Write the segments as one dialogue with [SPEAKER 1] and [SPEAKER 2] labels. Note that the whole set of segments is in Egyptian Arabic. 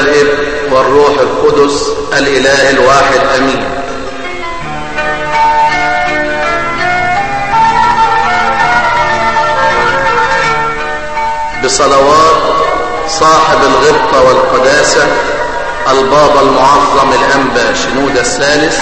[SPEAKER 1] والابن والروح القدس الإله الواحد أمين بصلوات صاحب الغبطة والقداسة البابا المعظم الأنبا شنود الثالث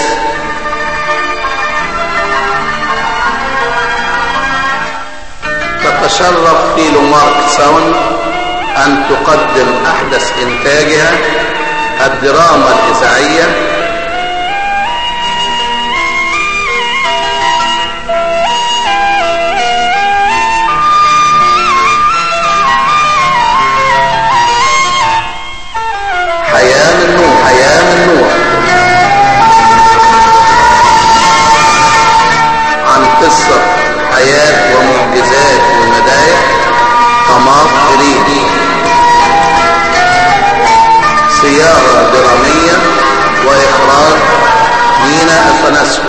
[SPEAKER 1] تتشرف في لومارك ساوند أن تقدم أحدث إنتاجها الدراما الإذاعية حياة من نور حياة من نور عن قصة حياة ومعجزات ومدايح طماط إريدي سيارة درامية وإخراج مينا أفناسيو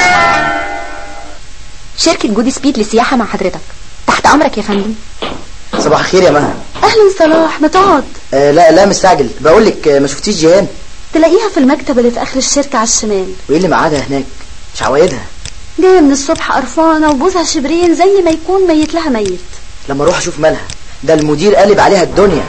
[SPEAKER 2] شركة جودي سبيد للسياحة مع حضرتك تحت أمرك يا فندم
[SPEAKER 3] صباح الخير يا مها
[SPEAKER 2] أهلا صلاح ما تقعد
[SPEAKER 3] آه لا لا مستعجل بقول لك آه ما شفتيش جيهان
[SPEAKER 2] تلاقيها في المكتب اللي في آخر الشركة على الشمال
[SPEAKER 3] وايه اللي معادها هناك مش عوايدها
[SPEAKER 2] جاية من الصبح قرفانة وجوزها شبرين زي ما يكون ميت لها ميت
[SPEAKER 3] لما اروح اشوف مالها ده المدير قلب عليها الدنيا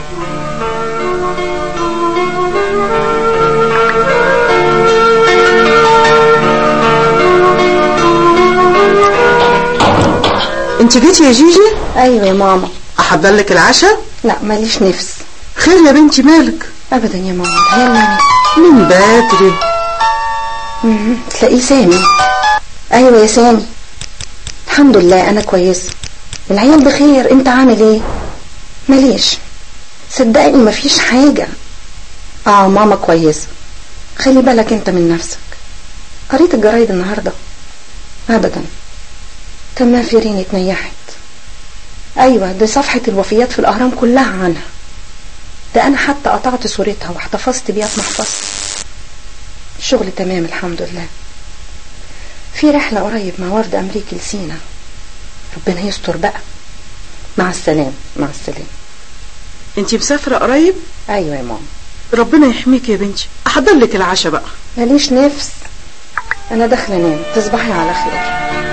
[SPEAKER 4] انت جيتي يا جيجي
[SPEAKER 5] ايوه يا ماما
[SPEAKER 4] احضر لك العشاء
[SPEAKER 5] لا ماليش نفس
[SPEAKER 4] خير يا بنتي مالك
[SPEAKER 5] ابدا يا ماما هلا
[SPEAKER 4] من بدري
[SPEAKER 5] مم، تلاقيه سامي ايوه يا سامي الحمد لله انا كويسه العيال بخير انت عامل ايه ماليش صدقني مفيش حاجه اه ماما كويسه خلي بالك انت من نفسك قريت الجرايد النهارده ابدا كمان في رين اتنيحت ايوه دي صفحه الوفيات في الاهرام كلها عنها ده انا حتى قطعت صورتها واحتفظت بيها في محفظتي الشغل تمام الحمد لله في رحلة قريب مع وفد أمريكي لسينا ربنا يستر بقى مع السلامة مع السلامة
[SPEAKER 4] انت مسافرة قريب
[SPEAKER 5] أيوة يا ماما
[SPEAKER 4] ربنا يحميك يا بنتي احضر لك العشاء بقى
[SPEAKER 5] ماليش نفس أنا داخلة أنام تصبحي على خير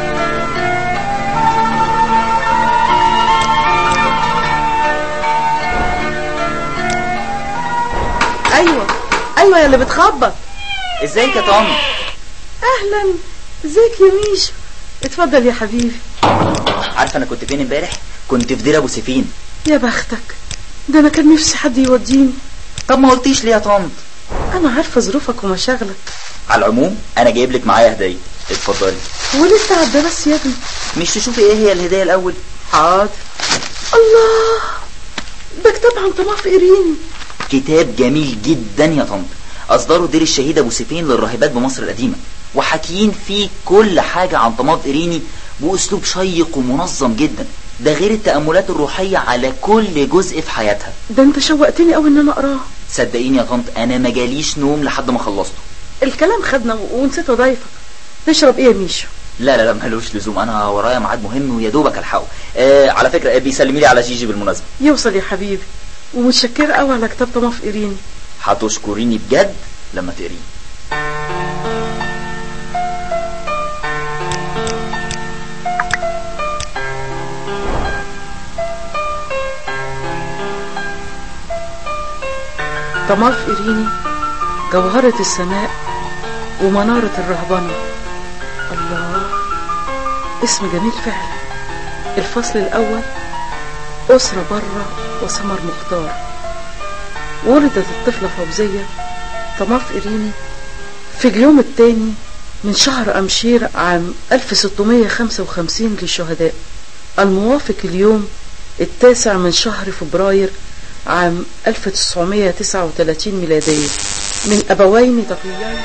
[SPEAKER 4] ايوه ايوه يا اللي بتخبط
[SPEAKER 3] ازيك يا طعم
[SPEAKER 4] اهلا ازيك يا ميشو اتفضل يا حبيبي
[SPEAKER 3] عارفه انا كنت فين امبارح كنت في دير ابو سفين
[SPEAKER 4] يا بختك ده انا كان نفسي حد يوديني
[SPEAKER 3] طب ما قلتيش ليه يا طنط
[SPEAKER 4] انا عارفه ظروفك ومشاغلك
[SPEAKER 3] على العموم انا جايب لك معايا هديه اتفضلي
[SPEAKER 4] ولسه عدى بس يا ابني
[SPEAKER 3] مش تشوفي ايه هي الهديه الاول
[SPEAKER 4] حاضر الله ده كتاب عن طماف ايرين
[SPEAKER 3] كتاب جميل جدا يا طنط اصدره دير الشهيد ابو سفين للراهبات بمصر القديمه وحاكيين فيه كل حاجه عن طماط ايريني باسلوب شيق ومنظم جدا ده غير التاملات الروحيه على كل جزء في حياتها
[SPEAKER 4] ده انت شوقتني قوي ان انا اقراه
[SPEAKER 3] صدقيني يا طنط انا ما جاليش نوم لحد ما خلصته
[SPEAKER 4] الكلام خدنا ونسيت اضيفك تشرب ايه يا ميشو
[SPEAKER 3] لا لا لا ملوش لزوم انا ورايا ميعاد مهم ويا دوبك الحقه آه على فكره آه، بيسلمي لي على جيجي بالمناسبه
[SPEAKER 4] يوصل يا حبيبي ومتشكرة قوي على كتاب طماف ايرين
[SPEAKER 3] هتشكريني بجد لما تقريه
[SPEAKER 4] طماف ايريني جوهرة السماء ومنارة الرهبنة الله اسم جميل فعلا الفصل الأول أسرة برة وسمر مختار ولدت الطفلة فوزية طماف إيريني في اليوم الثاني من شهر أمشير عام 1655 للشهداء الموافق اليوم التاسع من شهر فبراير عام 1939 ميلادية من أبوين تقيين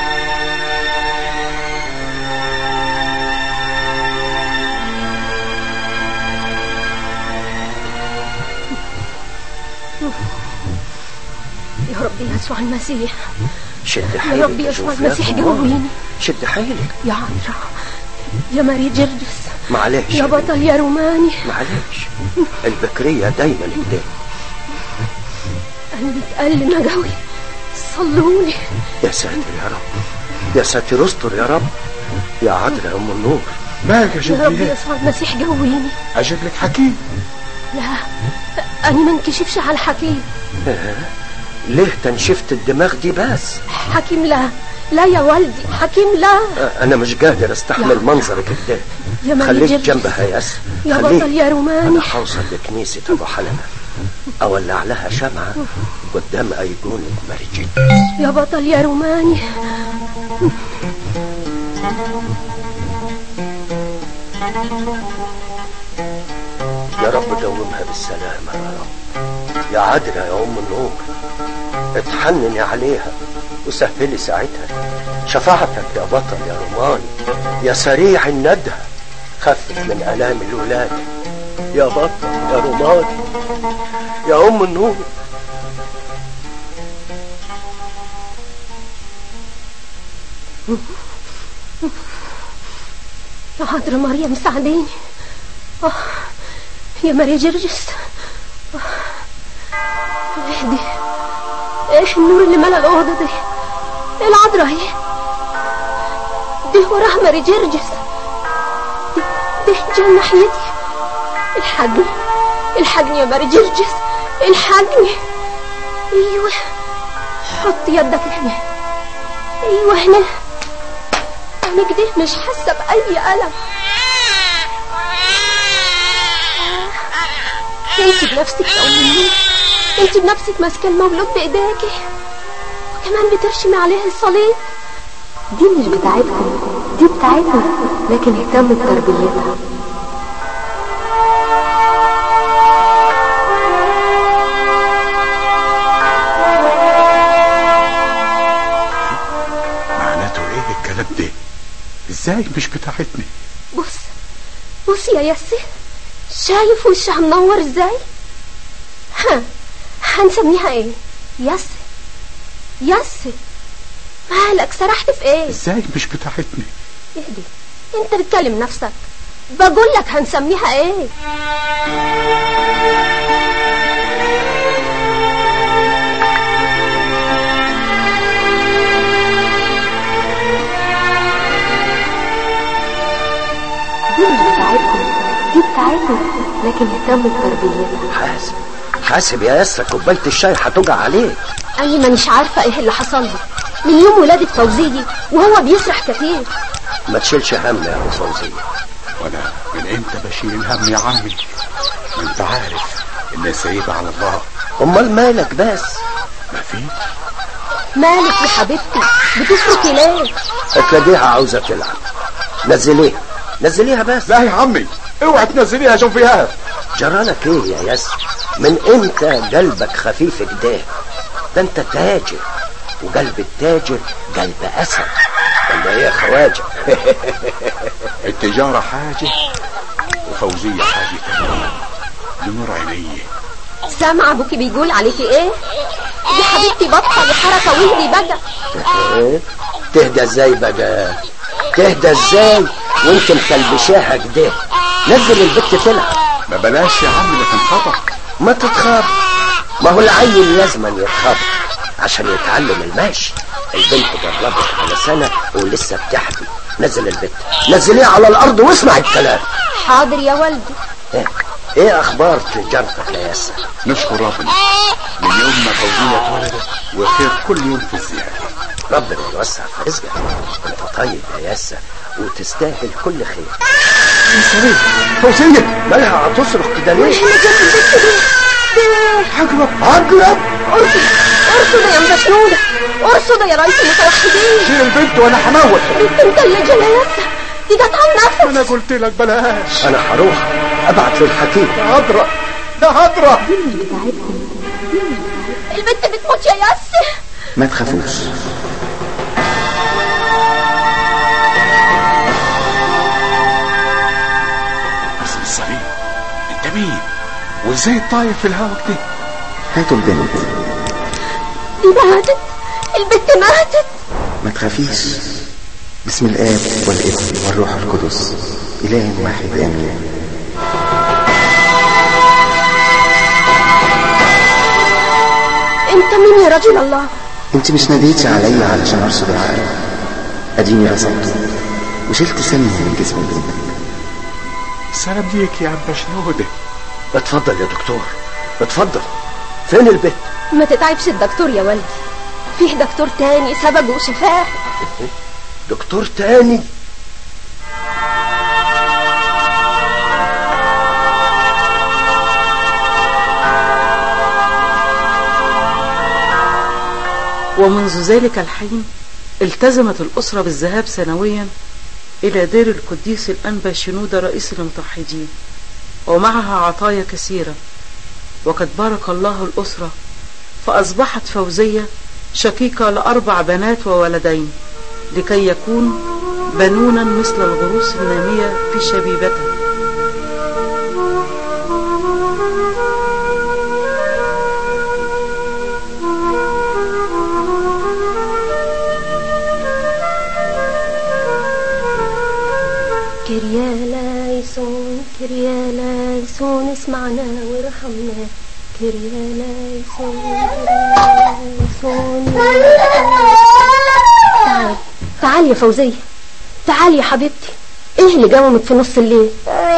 [SPEAKER 6] يا رب يسوع المسيح
[SPEAKER 7] شد حيلك
[SPEAKER 6] يا رب يسوع
[SPEAKER 7] شوف يا
[SPEAKER 6] المسيح
[SPEAKER 7] أخوان.
[SPEAKER 6] جاوبيني
[SPEAKER 7] شد حيلك
[SPEAKER 6] يا عذراء يا ماري جرجس
[SPEAKER 7] معلش
[SPEAKER 6] يا بطل يا روماني
[SPEAKER 7] معلش البكرية دايما قدام
[SPEAKER 6] قلبي اتألم قوي صلوني
[SPEAKER 7] يا ساتر يا رب يا ساتر استر يا رب يا عذراء يا ام النور
[SPEAKER 8] مالك يا
[SPEAKER 6] يا رب
[SPEAKER 8] جدي
[SPEAKER 6] يسوع المسيح قويني
[SPEAKER 8] اجيب لك حكيم
[SPEAKER 6] لا أنا ما انكشفش على الحكيم
[SPEAKER 7] ليه تنشفت الدماغ دي بس
[SPEAKER 6] حكيم لا لا يا والدي حكيم لا
[SPEAKER 7] انا مش قادر استحمل منظرك كده
[SPEAKER 6] يا مالي
[SPEAKER 7] خليك
[SPEAKER 6] جرجس.
[SPEAKER 7] جنبها يا ياسر
[SPEAKER 6] يا
[SPEAKER 7] خليك.
[SPEAKER 6] بطل يا روماني
[SPEAKER 7] انا هوصل لكنيسة ابو حلمة اولع لها شمعة قدام ايقونة مرجي
[SPEAKER 6] يا بطل يا روماني
[SPEAKER 7] يا رب دومها بالسلامة يا رب يا عذراء يا ام النور اتحنني عليها وسهلي ساعتها شفاعتك يا بطل يا روماني يا سريع الندى خفف من الام الولادة يا بطل يا روماني يا ام النور
[SPEAKER 6] يا حضرة مريم ساعديني آه، يا ماري جرجس آه، اهدي ايه النور اللي ملا الأوضة دي ايه العذراء اهي دي وراها ماري جرجس دي, دي جاي ناحيتي الحقني الحقني يا ماري جرجس الحقني ايوه حط يدك هنا ايوه هنا انا كده مش حاسه باي الم انت بنفسك يا ام النور انت بنفسك ماسكه المولود بايديكي وكمان بترشمي عليه الصليب
[SPEAKER 9] دي مش بتاعتكم دي بتاعتنا لكن اهتم بتربيتها
[SPEAKER 8] معناته ايه الكلام ده ازاي مش بتاعتني
[SPEAKER 6] بص بص يا ياسي شايف وشها منور ازاي ها هنسميها ايه ياسي ياسي مالك سرحت في ايه
[SPEAKER 8] ازاي مش بتاعتني
[SPEAKER 6] اهدي انت بتكلم نفسك بقول لك هنسميها ايه
[SPEAKER 9] دي مش بتاعتكم دي بتاعتنا لكن اهتم بتربيتها
[SPEAKER 7] حاسب حاسب يا ياسر كوباية الشاي هتوجع عليك
[SPEAKER 6] انا مانيش عارفه ايه اللي حصل له من يوم ولادة فوزية وهو بيسرح كتير
[SPEAKER 7] ما تشيلش هم يا ابو فوزية
[SPEAKER 8] وانا من امتى بشيل الهم يا عمي ما انت عارف ان سايبها على الله
[SPEAKER 7] امال مالك بس
[SPEAKER 8] ما فيش
[SPEAKER 6] مالك يا حبيبتي بتصرخي ليه
[SPEAKER 7] هتلاقيها عاوزة تلعب نزليها نزليها بس
[SPEAKER 8] لا يا عمي اوعى تنزليها شوفيها
[SPEAKER 7] جرالك ايه يا ياسر من امتى قلبك خفيف كده ده انت تاجر وقلب التاجر قلب اسد ولا ايه يا خواجه
[SPEAKER 8] التجارة حاجة وفوزية حاجة تانية لنور عينيه
[SPEAKER 6] سامعة ابوكي بيقول عليكي ايه يا حبيبتي بطل حركة واهدي بقى
[SPEAKER 7] إيه؟ تهدى ازاي بقى تهدى ازاي وانت مكلبشاها كده نزل البت تلعب
[SPEAKER 8] ما بلاش يا عمي لكن خطر
[SPEAKER 7] ما تتخاف ما هو العيل لازم يتخاف عشان يتعلم الماشي البنت جربت على سنة ولسه بتحكي نزل البت نزليه على الارض واسمع الكلام
[SPEAKER 6] حاضر يا والدي
[SPEAKER 7] ايه, ايه اخبار تجارتك يا ياسر
[SPEAKER 8] نشكر ربنا من يوم ما فوزية اتولدت وخير كل يوم في الزيادة
[SPEAKER 7] ربنا يوسع في رزقك انت طيب يا ياسر وتستاهل كل خير
[SPEAKER 8] فوزية
[SPEAKER 7] مالها هتصرخ كده ليه
[SPEAKER 6] احنا جنب البت دي
[SPEAKER 8] عقرب
[SPEAKER 7] عقرب
[SPEAKER 6] ارصد ارصد يا مدشنودة ارصد يا رئيس المتوحدين
[SPEAKER 8] شيل البنت وانا هموت
[SPEAKER 6] انت اللي جاي يا ياسر دي جت على
[SPEAKER 8] انا
[SPEAKER 6] نفس
[SPEAKER 8] قلت لك بلاش
[SPEAKER 7] انا هروح ابعت للحكيم
[SPEAKER 8] هضرة ده هضرة
[SPEAKER 6] البنت بتموت يا ياسر
[SPEAKER 10] ما تخافوش
[SPEAKER 8] اسم الصليب انت مين وازاي طاير في الهوا كده
[SPEAKER 10] هاتوا البنت
[SPEAKER 6] دي ماتت البنت ماتت
[SPEAKER 10] ما تخافيش بسم الآب والابن والروح القدس إله واحد آمين
[SPEAKER 6] انت مين يا رجل الله
[SPEAKER 10] انت مش ناديتي عليا علشان ارصد العقل اديني رصدته وشلت سم من جسم بنتك
[SPEAKER 8] سلام ليك يا عم شنودة
[SPEAKER 7] اتفضل يا دكتور اتفضل فين البيت
[SPEAKER 6] ما تتعبش الدكتور يا ولدي فيه دكتور تاني سببه وشفاه
[SPEAKER 7] دكتور تاني
[SPEAKER 4] ومنذ ذلك الحين التزمت الأسرة بالذهاب سنويا إلى دير القديس الأنبا شنودة رئيس المتوحدين ومعها عطايا كثيرة وقد بارك الله الأسرة فأصبحت فوزية شقيقة لأربع بنات وولدين لكي يكون بنونا مثل الغروس النامية في شبيبتها
[SPEAKER 6] كريالايسون كريالايسون اسمعنا وارحمنا كريالايسون كريالايسون تعال تعال يا فوزية تعال يا حبيبتي ايه اللي جومك في نص الليل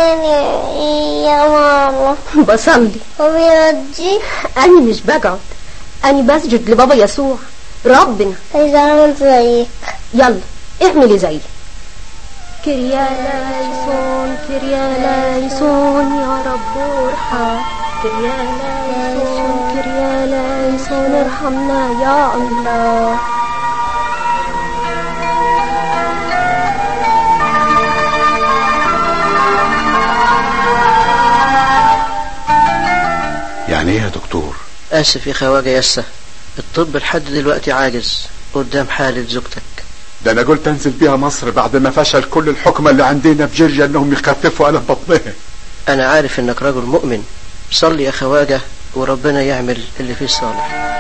[SPEAKER 11] يا ماما
[SPEAKER 6] بصلي
[SPEAKER 11] وبيرجي
[SPEAKER 6] انا مش بقعد انا بسجد لبابا يسوع ربنا
[SPEAKER 11] عايزة اعمل زيك
[SPEAKER 6] يلا اعملي زيي كريالايسون كريالايسون يا رب ارحم كريالايسون كريالايسون ارحمنا يا الله
[SPEAKER 8] يعني ايه يا دكتور
[SPEAKER 12] آسف يا خواجة يسا الطب لحد دلوقتي عاجز قدام حالة زوجتك
[SPEAKER 8] ده انا قلت انزل بيها مصر بعد ما فشل كل الحكمة اللي عندنا في جيرجيا انهم يخففوا الم بطنها
[SPEAKER 12] أنا عارف إنك رجل مؤمن صلي يا خواجة وربنا يعمل اللي فيه صالح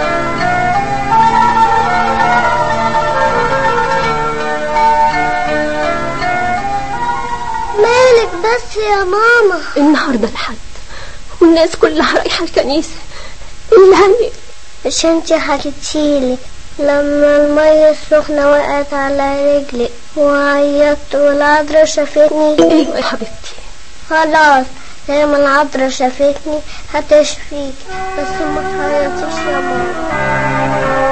[SPEAKER 11] مالك بس يا ماما
[SPEAKER 6] النهارده الحد والناس كلها رايحه الكنيسه الا انا
[SPEAKER 11] مش انتي حكيتيلي لما المية السخنة وقعت على رجلي وعيطت والعذرة شافتني
[SPEAKER 6] ايوه يا حبيبتي
[SPEAKER 11] خلاص زي ما العذرة شافتني هتشفيك بس ما تعيطيش يا ماما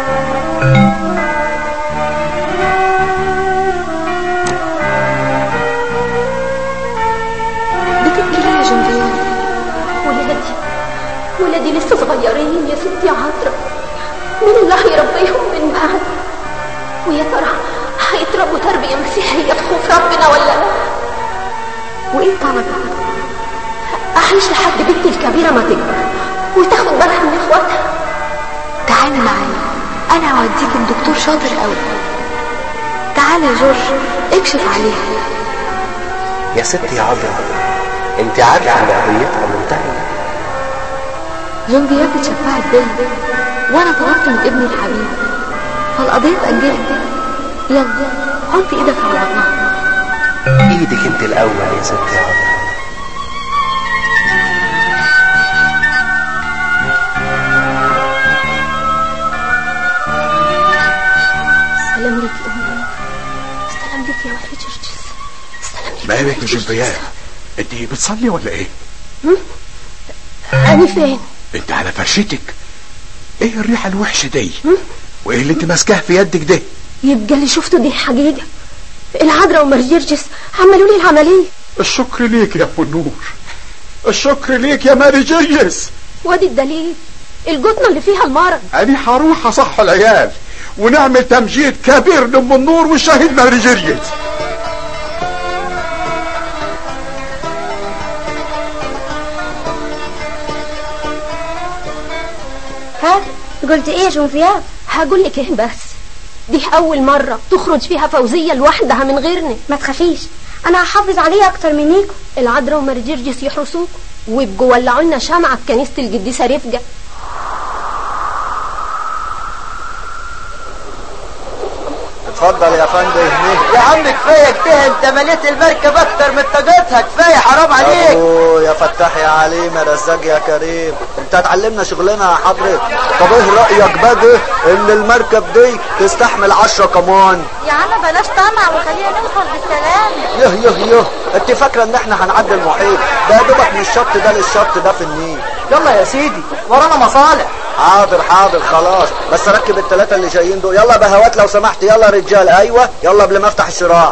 [SPEAKER 6] بتبكي ليه يا جنبير ولادي ولادي لسه صغيرين يا ستي عطرة مين اللي هيربيهم من بعد ويا ترى هيتربوا تربية مسيحية تخوف ربنا ولا لا وايه طلبك اعيش لحد بنتي الكبيرة ما تكبر وتاخد بالها من اخواتها
[SPEAKER 2] تعالي معايا انا هوديك لدكتور شاطر قوي تعالى يا جورج اكشف عليها
[SPEAKER 7] يا ستي يا عذرا انت عارفة ان قضيتها منتهية
[SPEAKER 2] جنبيات اتشفعت بيا وانا طلبت من ابني الحبيب فالقضية اتأجلت يلا حط ايدك على بطنها
[SPEAKER 7] ايدك انت الاول يا ستي يا عذرا
[SPEAKER 6] سلام ليك يا امي سلام ليك يا ولد جورجيس سلام ليك
[SPEAKER 8] مالك يا جنبيات انت بتصلي ولا ايه
[SPEAKER 6] انا فين
[SPEAKER 8] انت على فرشتك ايه الريحة الوحشة دي وايه اللي انت ماسكاه في يدك ده
[SPEAKER 6] يبقى اللي شفته دي حقيقة العذراء ومرجرجس عملوا لي العملية
[SPEAKER 8] الشكر ليك يا ابو النور الشكر ليك يا ماري جيجس
[SPEAKER 6] وادي الدليل الجطنة اللي فيها المرض
[SPEAKER 8] انا هروح اصح العيال ونعمل تمجيد كبير لام النور والشهيد ماري جيجس
[SPEAKER 11] ها قلت ايه يا جنفيات
[SPEAKER 6] هقول لك ايه بس دي اول مرة تخرج فيها فوزية لوحدها من غيرنا
[SPEAKER 11] ما تخافيش انا هحافظ عليه اكتر منيكم
[SPEAKER 6] العذراء ومرجرجس يحرسوك ويبقوا ولعوا لنا شمعة في كنيسة القديسة رفجة
[SPEAKER 1] اتفضل يا فندم هنيه
[SPEAKER 3] يا عم كفايه كفايه انت مليت المركب اكتر من طاقتها كفايه حرام عليك
[SPEAKER 1] أبو يا فتاح يا عليم يا رزاق يا كريم
[SPEAKER 13] انت هتعلمنا شغلنا يا حضرتك طب ايه رايك بقى ان المركب دي تستحمل عشرة كمان
[SPEAKER 14] يا عم بلاش طمع وخلينا نوصل بالسلام
[SPEAKER 13] يه يه يه انت فاكره ان احنا هنعدي المحيط ده يا دوبك من الشط ده للشط ده في النيل
[SPEAKER 15] يلا يا سيدي ورانا مصالح
[SPEAKER 13] حاضر حاضر خلاص بس ركب الثلاثه اللي جايين دول يلا بهوات لو سمحت يلا يا رجال ايوه يلا قبل ما افتح الشراع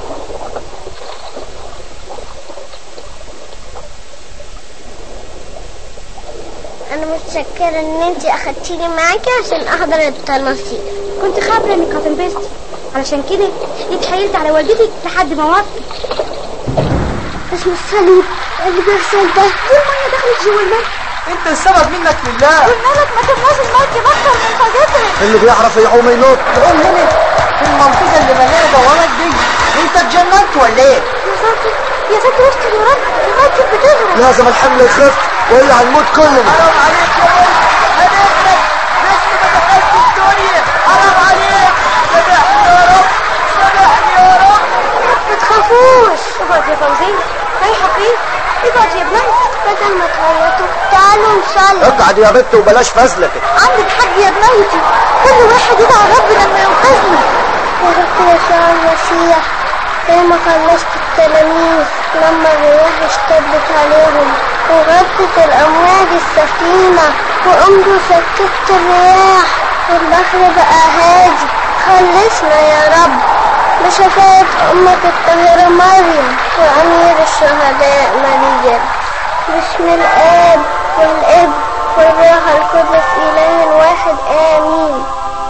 [SPEAKER 11] انا متشكرة ان انت اخدتيني معاكي عشان احضر التناصير
[SPEAKER 14] كنت خابرة انك هتنبسطي علشان كده اتحايلت على والدتك لحد ما وافقت
[SPEAKER 11] اسم الصليب اللي بيحصل ده
[SPEAKER 14] والمية دخلت جوه الماء
[SPEAKER 15] انت السبب منك لله
[SPEAKER 14] والمالك ما تبقاش الماء يبطل من فجتك
[SPEAKER 13] اللي بيعرف يعوم ينط
[SPEAKER 15] تقول هنا في المنطقة اللي مليانة دوامات دي انت اتجننت ولا ايه؟
[SPEAKER 14] يا ساتر يا ساتر استر يا رب المركب بتغرق
[SPEAKER 13] لازم الحمل يخف ولا هنموت كلنا
[SPEAKER 15] حرام عليك يا ولد انا ابنك لسه ما دخلت الدنيا حرام عليك سامحني يا رب سامحني يا رب
[SPEAKER 14] ما تخافوش اقعد يا فوزية رايحة فين؟ اقعد يا ابني
[SPEAKER 11] بدل ما تعيطوا تعالوا نصلي
[SPEAKER 13] اقعد يا بنت وبلاش فزلك
[SPEAKER 14] عندك حق يا بنيتي كل واحد يدعى ربنا لما ينقذنا
[SPEAKER 11] يا رب يسوع المسيح زي ما خلصت التلاميذ لما الرياح اشتدت عليهم وغطت الأمواج السفينة وقمت وسكت الرياح والبحر بقى هادي خلصنا يا رب بشفاعة أمك الطاهرة مريم وأمير الشهداء مريم باسم الآب والابن والروح القدس إله واحد آمين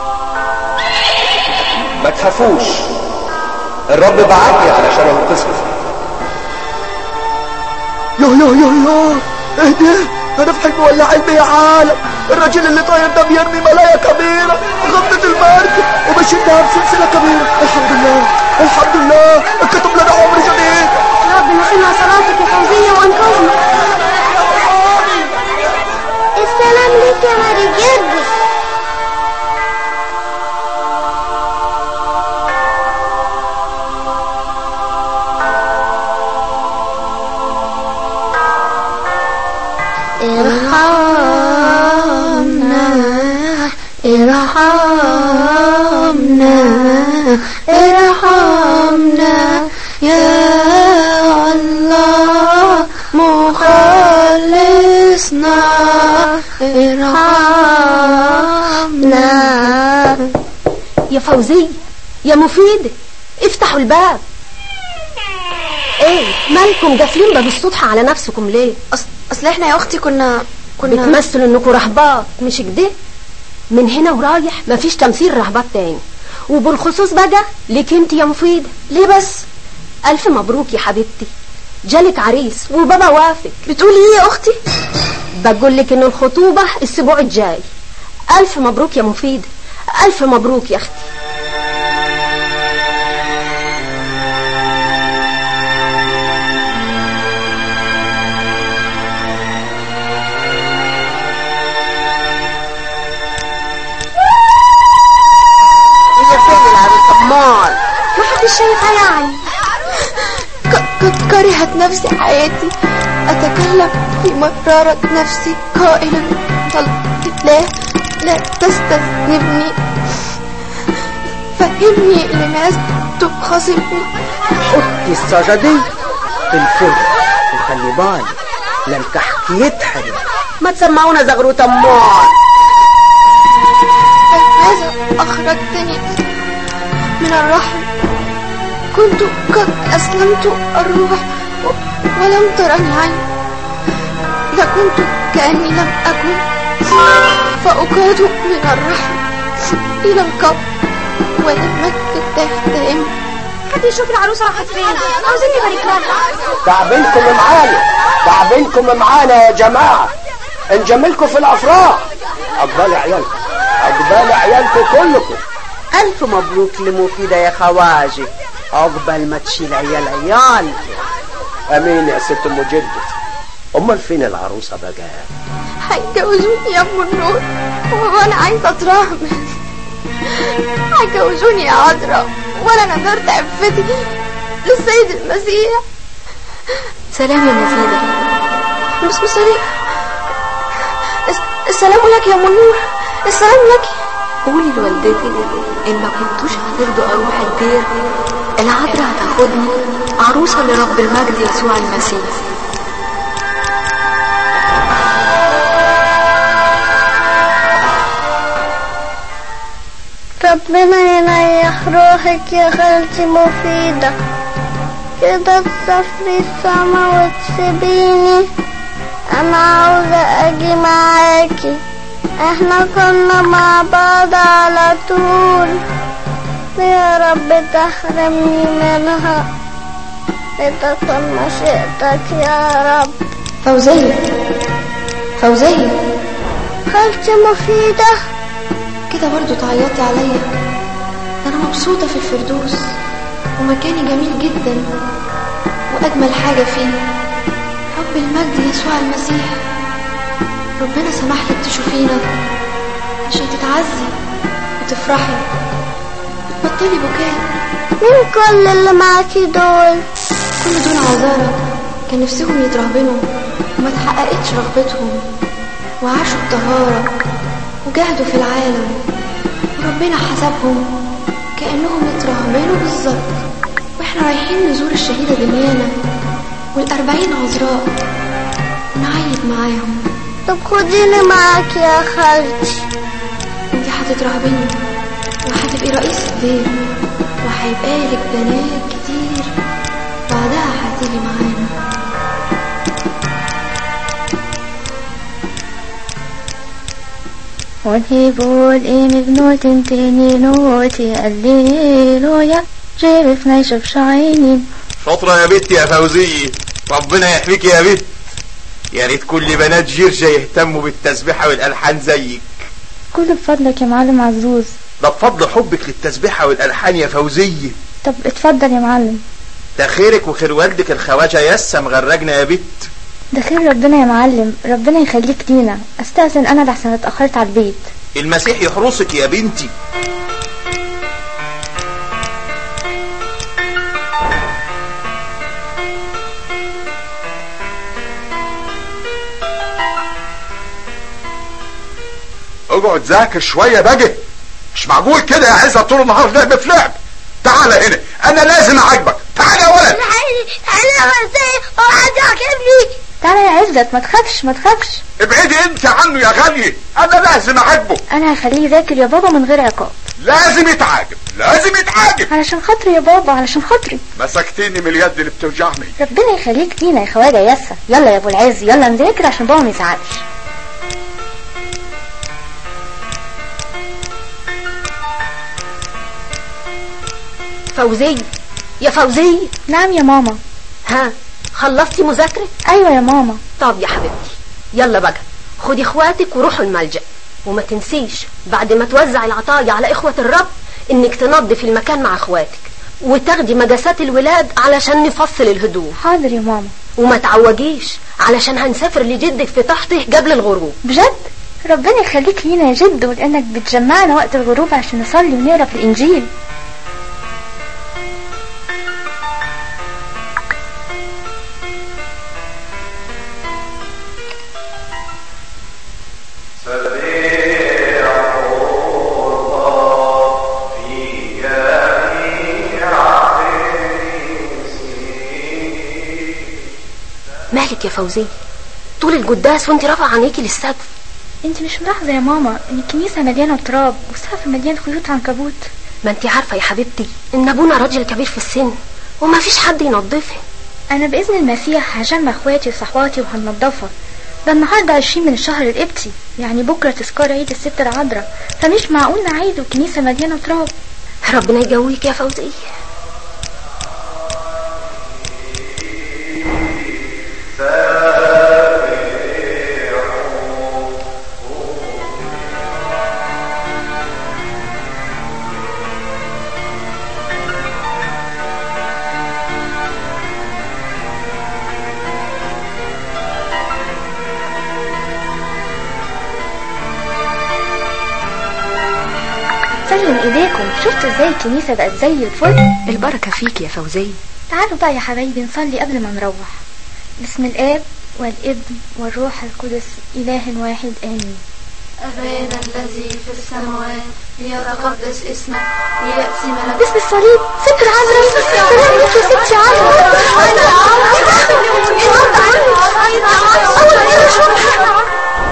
[SPEAKER 7] ما تخافوش الرب بعتني علشان انقذكم
[SPEAKER 13] يو يو يو يو ايه ده انا في حلم ولا علم يا عالم الراجل اللي طاير ده بيرمي ملايا كبيرة غطت المركب وبشدها بسلسلة كبيرة الحمد لله الحمد لله كتب لنا عمر جديد
[SPEAKER 14] ربنا سمع صلاتك يا فوزية وانقذنا
[SPEAKER 11] السلام ليك يا ماري جرجس
[SPEAKER 2] ارحمنا ارحمنا ارحمنا يا الله مخلصنا ارحمنا
[SPEAKER 6] يا فوزية يا مفيدة افتحوا الباب ايه مالكم قافلين باب السطح على نفسكم ليه
[SPEAKER 2] اصل اصل احنا يا اختي كنا كنا
[SPEAKER 6] بتمثلوا انكم رهبات مش كده من هنا ورايح مفيش تمثيل رهبات تاني وبالخصوص بقى ليك انت يا مفيدة
[SPEAKER 2] ليه بس
[SPEAKER 6] الف مبروك يا حبيبتي جالك عريس وبابا وافق
[SPEAKER 2] بتقولي ايه يا اختي
[SPEAKER 6] بقول لك ان الخطوبة الاسبوع الجاي الف مبروك يا مفيدة الف مبروك يا اختي
[SPEAKER 14] هي فين العروسة امال
[SPEAKER 2] ما حدش شايفها يعني ك- ك- كرهت نفسي حياتي أتكلم في مرارة نفسي قائلا طلبت لا لا تستذنبني فهمني لماذا تخاصمني
[SPEAKER 15] اختي السجدي في الفرن وخلي بالك لا الكحك يتحرق ما تسمعونا زغروت امال
[SPEAKER 2] لماذا أخرجتني من الرحم كنت قد أسلمت الروح و- ولم ترني عين لكنت كأني لم أكن فأقاد من الرحم إلى القبر ولم تهتم
[SPEAKER 14] حد يشوف العروسة راحت فين عاوزين نبارك لها
[SPEAKER 7] تعبينكم معانا تعبينكم معانا يا جماعة نجملكم في الأفراح عقبال عيالكم عقبال عيالكم كلكم
[SPEAKER 15] ألف مبروك لمفيدة يا خواجه عقبال ما تشيل عيال عيال
[SPEAKER 7] أمين يا ست أم جدة أمال فين العروسة بقى
[SPEAKER 2] هيجوزوني يا ام النور وانا عايزه اترحم هيجوزوني يا عذراء وانا نذرت عفتي للسيد المسيح
[SPEAKER 9] سلام يا مفيدة
[SPEAKER 2] بس مصري السلام لك يا منور السلام لك
[SPEAKER 9] قولي لوالدتك ان ما كنتوش هترضوا اروح الدير العذراء هتاخدني عروسة لرب المجد يسوع المسيح
[SPEAKER 11] ربنا يريح روحك يا خالتي مفيدة كده تسافري السما وتسيبيني انا عاوزة اجي معاكي احنا كنا مع بعض على طول يا رب تحرمني منها لتكن مشيئتك يا رب
[SPEAKER 2] فوزية فوزية
[SPEAKER 11] خالتي مفيدة
[SPEAKER 2] كده برضو تعيطي عليا انا مبسوطة في الفردوس ومكاني جميل جدا واجمل حاجة فيه رب المجد يسوع المسيح ربنا سمح لك تشوفينا عشان تتعزي وتفرحي وتبطلي بكاء
[SPEAKER 11] مين كل اللي معاكي دول
[SPEAKER 2] كل دول عذارى كان نفسهم يترهبنوا وما تحققتش رغبتهم وعاشوا بطهارة وجاهدوا في العالم وربنا حسبهم كأنهم يترهبنوا بالظبط واحنا رايحين نزور الشهيدة دميانة والأربعين عذراء ونعيد معاهم
[SPEAKER 11] طب خديني معاك يا خالتي
[SPEAKER 2] انت هتترهبني وهتبقي رئيس الدير وهيبقى لك بنات كتير بعدها هتيجي معانا
[SPEAKER 16] ونهيبوا الإيم بنوت تاني نوتي الليلويا جيب نيشف شعينين
[SPEAKER 17] شاطرة يا بنت يا فوزية ربنا يحميك يا بنت يا ريت كل بنات جيرجا يهتموا بالتسبيحة والألحان زيك
[SPEAKER 16] كل بفضلك يا معلم عزوز
[SPEAKER 17] ده بفضل حبك للتسبيحة والألحان يا فوزية
[SPEAKER 16] طب اتفضل يا معلم
[SPEAKER 17] ده خيرك وخير والدك الخواجة يسا مغرجنا يا بت
[SPEAKER 16] ده خير ربنا يا معلم ربنا يخليك لينا استأذن انا لحسن اتأخرت على البيت
[SPEAKER 17] المسيح يحرسك يا بنتي
[SPEAKER 8] اقعد ذاكر شوية بقى مش معقول كده يا عزة طول النهار لعب في لعب تعال هنا انا لازم اعجبك تعال يا ولد
[SPEAKER 11] انا وزي وقعد يعجبني
[SPEAKER 16] تعالى يا عزت ما تخافش ما تخافش
[SPEAKER 8] ابعدي انت عنه يا غالية انا لازم اعجبه
[SPEAKER 16] انا هخليه يذاكر يا بابا من غير عقاب
[SPEAKER 8] لازم يتعاجب لازم يتعاجب
[SPEAKER 16] علشان خاطري يا بابا علشان خاطري
[SPEAKER 8] مسكتني من اليد اللي بتوجعني
[SPEAKER 16] ربنا يخليك لينا يا خواجه يسا يلا يا ابو العز يلا نذاكر عشان بابا ما يزعلش
[SPEAKER 6] فوزية يا فوزية
[SPEAKER 16] نعم يا ماما
[SPEAKER 6] ها خلصتي مذاكرة
[SPEAKER 16] ايوه يا ماما
[SPEAKER 6] طب يا حبيبتي يلا بقى خدي اخواتك وروحوا الملجأ وما تنسيش بعد ما توزع العطايا على اخوة الرب انك تنظف المكان مع اخواتك وتاخدي مجاسات الولاد علشان نفصل الهدوم
[SPEAKER 16] حاضر يا ماما
[SPEAKER 6] وما تعوجيش علشان هنسافر لجدك في طحته قبل الغروب
[SPEAKER 16] بجد ربنا يخليك لينا يا جد ولانك بتجمعنا وقت الغروب عشان نصلي ونقرا في الانجيل
[SPEAKER 6] مالك يا فوزية طول القداس وانت رافعه عينيكي للسقف
[SPEAKER 16] انت مش ملاحظه يا ماما ان الكنيسه مليانه تراب والسقف مليان خيوط عنكبوت
[SPEAKER 6] ما انت عارفه يا حبيبتي ان ابونا راجل كبير في السن وما فيش حد ينظفها
[SPEAKER 16] انا باذن المسيح هجمع اخواتي وصحواتي وهنضفها ده النهارده 20 من الشهر القبطي يعني بكره تذكار عيد الست العذراء فمش معقول نعيد والكنيسه مليانه تراب
[SPEAKER 6] ربنا يجويك يا فوزية
[SPEAKER 16] سلم ايديكم شفتوا ازاي الكنيسه بقت زي الفل
[SPEAKER 6] البركه فيك يا فوزية
[SPEAKER 16] تعالوا بقى يا حبايبي نصلي قبل ما نروح بسم الاب والابن والروح القدس اله واحد امين
[SPEAKER 9] أبانا الذي في السماوات ليتقدس اسمك ليأتي ملكك
[SPEAKER 16] باسم الصليب ست العذراء سلام لك يا ستي عذراء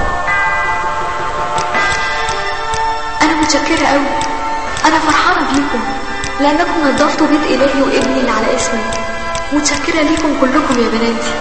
[SPEAKER 9] أنا متشكرة أوي أنا فرحانة بيكم لأنكم نظفتوا بيت إلهي وابني اللي على اسمي متشكرة ليكم كلكم يا بناتي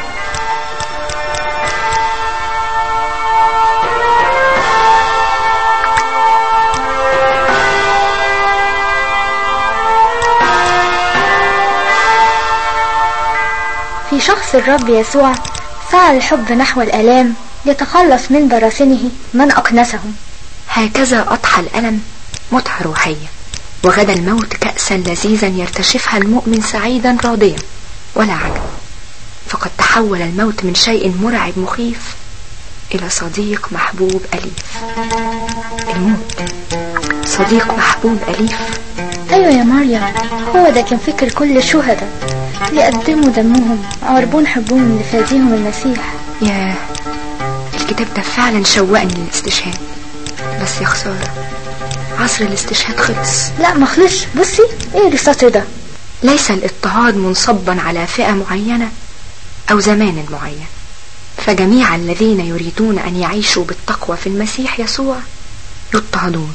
[SPEAKER 16] في شخص الرب يسوع فعل الحب نحو الآلام ليتخلص من براثنه من أقنسهم
[SPEAKER 18] هكذا أضحى الألم متعة روحية وغدا الموت كأسا لذيذا يرتشفها المؤمن سعيدا راضيا ولا عجب فقد تحول الموت من شيء مرعب مخيف إلى صديق محبوب أليف الموت صديق محبوب أليف
[SPEAKER 16] أيوة يا مريم هو ده كان فكر كل الشهداء يقدموا دمهم عربون حبهم لفاديهم المسيح
[SPEAKER 18] ياه الكتاب ده فعلا شوقني للاستشهاد بس يا خسارة عصر الاستشهاد خلص
[SPEAKER 16] لا ما خلصش بصي ايه السطر ده
[SPEAKER 18] ليس الاضطهاد منصبا على فئة معينة أو زمان معين فجميع الذين يريدون أن يعيشوا بالتقوى في المسيح يسوع يضطهدون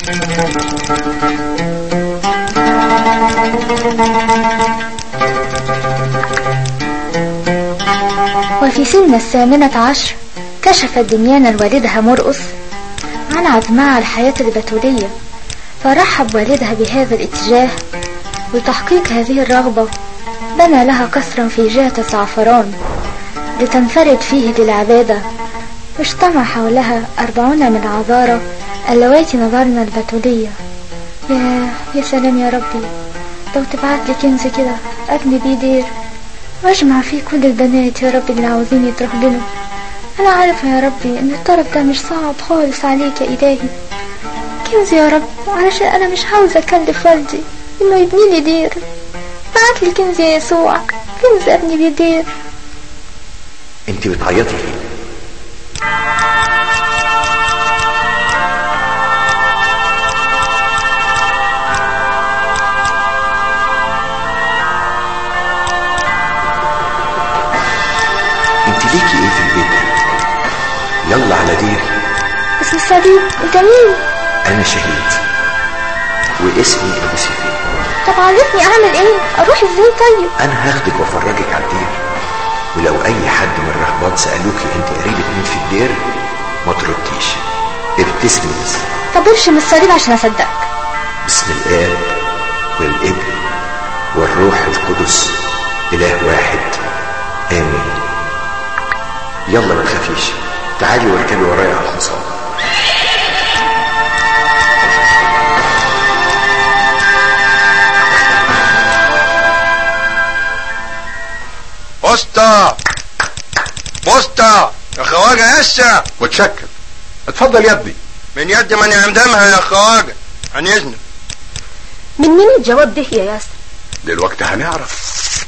[SPEAKER 16] وفي سن الثامنة عشر كشفت دميانا والدها مرقص عن عزمها على الحياة البتولية فرحب والدها بهذا الاتجاه لتحقيق هذه الرغبة بنى لها قصرا في جهة الزعفران لتنفرد فيه للعبادة واجتمع حولها أربعون من العذارى اللواتي نظرن البتولية يا يا سلام يا ربي لو تبعت لي كنز كده أبني بيه دير واجمع فيه كل البنات يا ربي اللي عاوزين يترهبنوا أنا عارفة يا ربي إن الطلب ده مش صعب خالص عليك يا إلهي كنز يا رب علشان أنا مش عاوزة أكلف والدي إنه يبني لي دير بعت لي كنز يا يسوع كنز أبني بيه دير
[SPEAKER 19] انت بتعيطي ليه انت ليكي ايه في البيت ده يلا على دير
[SPEAKER 16] اسم الصليب انت مين
[SPEAKER 19] انا شهيد واسمي ابو سيفين
[SPEAKER 16] طب عرفني اعمل ايه اروح ازاي طيب
[SPEAKER 19] انا هاخدك وافرجك على الدير ولو اي حد من الرهبان سالوكي انت قريبة مين في الدير ما ترديش ابتسمي بس
[SPEAKER 16] طب ارشم الصليب عشان اصدقك
[SPEAKER 19] بسم الاب والابن والروح القدس اله واحد امين يلا ما تخافيش تعالي واركبي ورايا على الحصان
[SPEAKER 8] بوسطة بوسطة يا خواجة هسه متشكر اتفضل يا ابني من يد من يعمدمها يا خواجة عن اذنك
[SPEAKER 6] من مين الجواب ده يا ياسر
[SPEAKER 8] دلوقتي هنعرف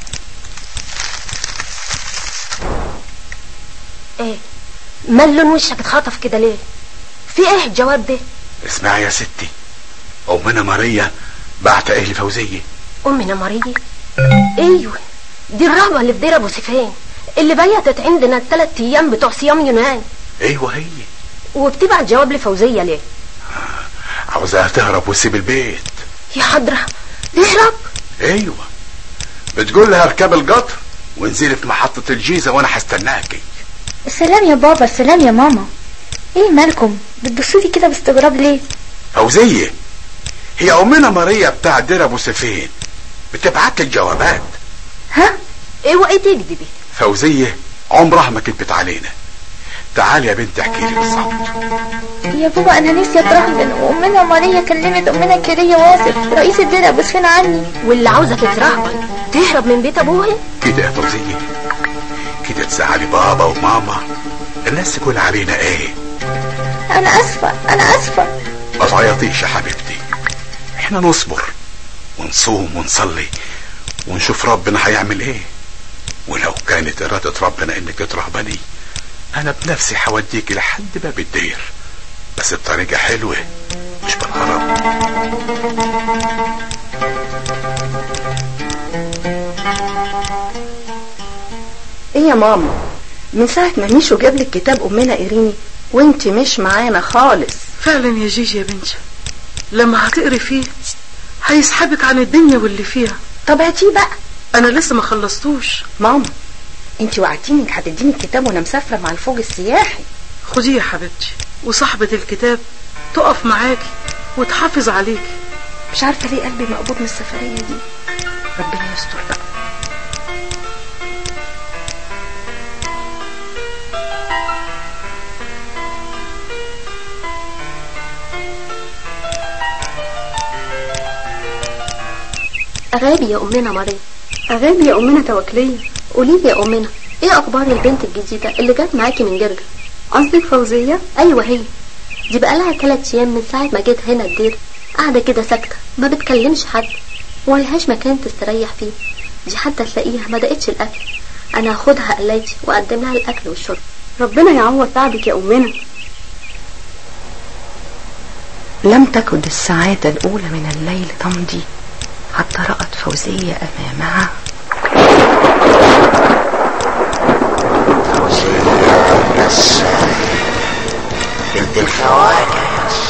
[SPEAKER 6] ايه مال لون وشك اتخطف كده ليه في ايه الجواب ده
[SPEAKER 8] اسمعي يا ستي امنا ماريا بعت اهل فوزية
[SPEAKER 6] امنا ماريا ايوه دي الرهبة اللي في دير ابو سيفين اللي بيتت عندنا الثلاث ايام بتوع صيام يونان
[SPEAKER 8] ايوه هي
[SPEAKER 6] وبتبعت جواب لفوزية ليه
[SPEAKER 8] عاوزاها تهرب وتسيب البيت
[SPEAKER 6] يا حضرة تهرب
[SPEAKER 8] ايوه بتقول لها اركب القطر وانزلي في محطة الجيزة وانا هستناكي
[SPEAKER 16] السلام يا بابا السلام يا ماما ايه مالكم بتبصولي كده باستغراب ليه
[SPEAKER 8] فوزية هي امنا ماريا بتاع دير ابو سيفين بتبعت لك جوابات
[SPEAKER 6] ها اوعي تكذبي
[SPEAKER 8] فوزية عمرها ما كذبت علينا تعالي يا بنتي احكي لي بالظبط
[SPEAKER 16] يا بابا انا نسيت اترهبن وامنا ماريا كلمت امنا كيريا واصف رئيس الدير ابو سفين عني
[SPEAKER 6] واللي عاوزة تترهبن تهرب من بيت ابوها
[SPEAKER 8] كده يا فوزية كده تزعلي بابا وماما الناس تقول علينا ايه
[SPEAKER 16] انا اسفة انا اسفة
[SPEAKER 8] ما تعيطيش يا حبيبتي احنا نصبر ونصوم ونصلي ونشوف ربنا هيعمل ايه ولو كانت إرادة ربنا إنك ترهبني أنا بنفسي هوديك لحد باب الدير بس بطريقة حلوة مش بالغلط
[SPEAKER 5] ايه يا ماما من ساعة ما ميشو جاب لك كتاب امنا ايريني وانت مش معانا خالص
[SPEAKER 4] فعلا يا جيجي يا بنتي لما هتقري فيه هيسحبك عن الدنيا واللي فيها
[SPEAKER 5] طب هاتيه بقى
[SPEAKER 4] انا لسه ما خلصتوش
[SPEAKER 5] ماما انت وعدتيني انك هتديني الكتاب وانا مسافرة مع الفوج السياحي
[SPEAKER 4] خديه يا حبيبتي وصاحبة الكتاب تقف معاكي وتحافظ عليكي
[SPEAKER 5] مش عارفة ليه قلبي مقبوض من السفرية دي ربنا يستر بقى
[SPEAKER 6] أغابي يا أمنا مريم أغابي يا أمنا توكلية قولي لي يا أمنا إيه أخبار البنت الجديدة اللي جت معاكي من جرجر قصدك فوزية أيوة هي دي بقالها تلات أيام من ساعة ما جيت هنا الدير قاعدة كده ساكتة ما بتكلمش حد ولهاش مكان تستريح فيه دي حتى تلاقيها ما دقتش الأكل أنا هاخدها قلايتي وأقدم لها الأكل والشرب ربنا يعوض تعبك يا أمنا
[SPEAKER 5] لم تكد الساعات الأولى من الليل تمضي حتى رأت فوزية أمامها
[SPEAKER 19] بنت الخواجة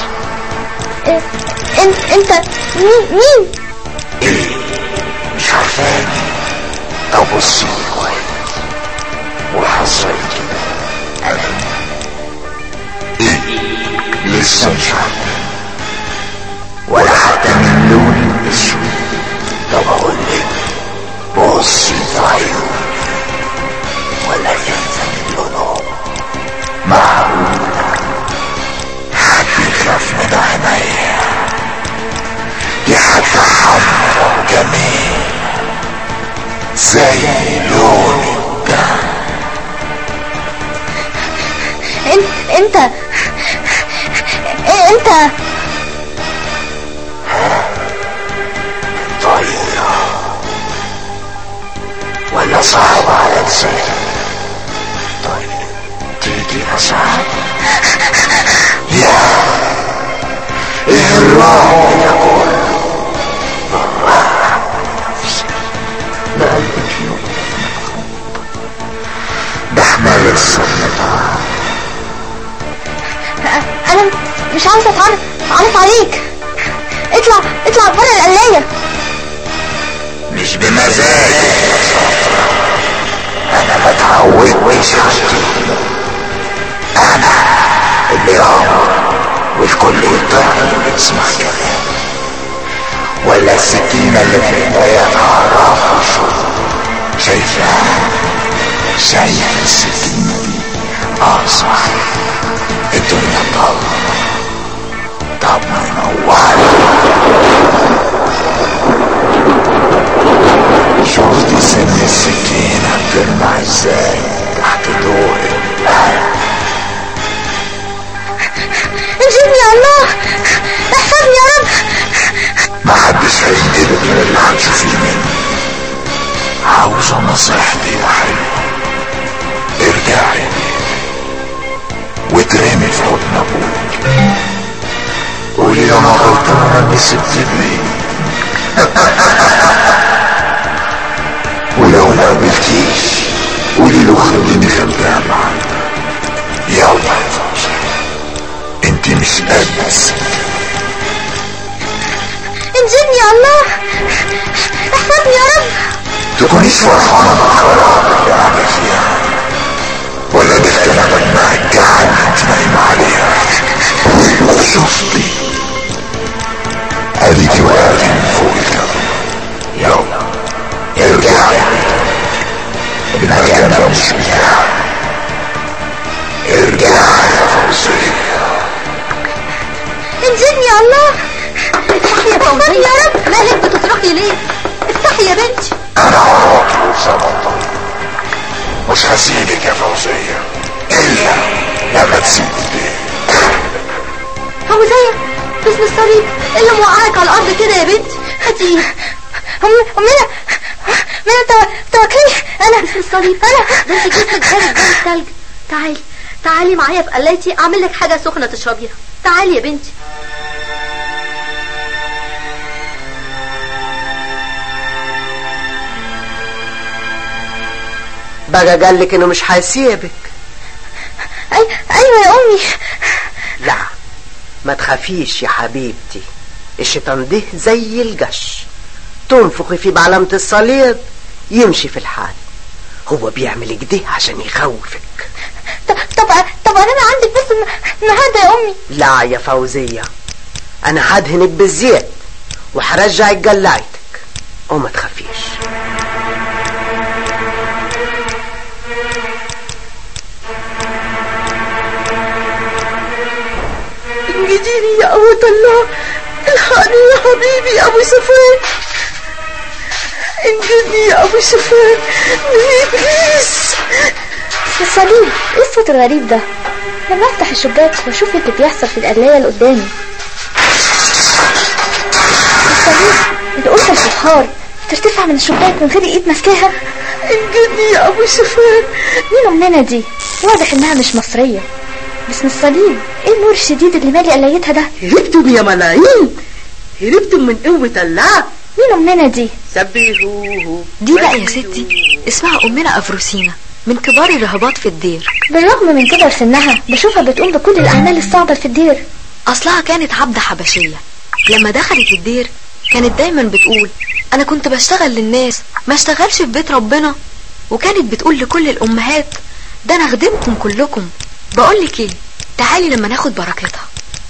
[SPEAKER 2] انت انت مين مين
[SPEAKER 19] ايه مش عارفاني طب بصي كويس وحصلت انا ايه لسه مش عارفة ولا حتى من لون الاسود طب اقول لك بصي في عيوني ولا ينسى من لونهم معقولة حد يخاف من عينيا دي حتى حمرا وجميل زي لون الدم
[SPEAKER 2] انت انت ايه انت
[SPEAKER 19] طيرة ولا صعب على لسانك طيب تيجي أصعب يا ايه الرعب ده كله بالراحة نفسك بقلبك يوم بحمل الصمت
[SPEAKER 2] انا مش عاوزه اتعرف اتعرف عليك اطلع اطلع بره القلايه
[SPEAKER 19] مش بمزاجي يا صفرا انا ما اتعودتش عليه انا اللي امر والكل يطيعني ويسمع كلامي ولا السكينة اللي في ايديا تعرفها شو شايفها شايف السكينة دي اه صح الدنيا ضلمة طب ما ينور شفت سن السكينة بتلمع ازاي تحت ضوء القلب
[SPEAKER 2] انجدني يا الله احفظني يا رب
[SPEAKER 19] ما حدش هينقلب من اللي هتشوفيه مني عاوزة نصيحتي يا حلوة ارجعي وترمي في حضن ابوك قولي له انا غلطان اني سبت البيت ولو ما قابلتيش قولي له خليني خدام عنك يلا يا فوزي انت مش قد السكة
[SPEAKER 2] انجدني يا الله احفظني يا رب
[SPEAKER 19] تكونيش فرحانة بالخراب اللي قاعدة فيها ولا باختلافك مع الجعل اللي انت نايمة عليها شفتي اديكي وقعتي من فوق الكلام يلا ارجعي المكان ده مش بتاعك ارجعي يا فوزية
[SPEAKER 2] انجدني يا الله افتحي يا فوزية يا رب مالك بتصرخي ليه افتحي يا بنتي
[SPEAKER 19] انا وراكي وسبب مش هسيبك يا فوزية الا لما تسيب البيت
[SPEAKER 2] فوزية باسم الصليب ايه اللي موقعك على الارض كده يا بنتي هاتي أم أمنا أمنا تو... توكلي أنا
[SPEAKER 6] باسم الصليب
[SPEAKER 2] أنا
[SPEAKER 6] ده انت جسمك بارد زي التلج تعالي تعالي معايا في قلايتي اعمل لك حاجه سخنه تشربيها
[SPEAKER 9] تعالي يا بنتي
[SPEAKER 20] بقى قال لك انه مش هيسيبك
[SPEAKER 16] أي... ايوه يا امي
[SPEAKER 20] لا ما تخافيش يا حبيبتي الشيطان ده زي القش تنفخي فيه بعلامة الصليب يمشي في الحال هو بيعمل كده عشان يخوفك
[SPEAKER 16] طب طب طب انا عندك بس الن- النهارده يا امي
[SPEAKER 20] لا يا فوزية انا هدهنك بالزيت وهرجعك جلايتك وما تخافيش
[SPEAKER 4] انجديني يا قوة الله الحقني يا حبيبي يا ابو سفيان انجدني يا ابو سفيان من ابليس
[SPEAKER 16] الصليب ايه الصوت الغريب ده لما افتح الشباك واشوف اللي بيحصل في القلاية اللي قدامي الصليب القرصة الفخار ترتفع من الشباك من غير ايد ماسكاها
[SPEAKER 4] انجدني يا ابو سفيان
[SPEAKER 16] مين امنا دي واضح انها مش مصرية باسم الصليب ايه النور الشديد اللي مالي قلايتها ده
[SPEAKER 4] هربتم يا ملايين هربتم من قوة الله
[SPEAKER 16] مين امنا دي
[SPEAKER 4] سبحوه
[SPEAKER 18] دي بقى يا ستي اسمها أمنا أفروسينا من كبار الراهبات في الدير
[SPEAKER 16] بالرغم من كبر سنها بشوفها بتقوم بكل الاعمال الصعبة في الدير
[SPEAKER 18] أصلها كانت عبدة حبشية لما دخلت الدير كانت دايما بتقول أنا كنت بشتغل للناس ما اشتغلش في بيت ربنا وكانت بتقول لكل الأمهات ده أنا أخدمكم كلكم بقولك إيه تعالي لما ناخد بركتها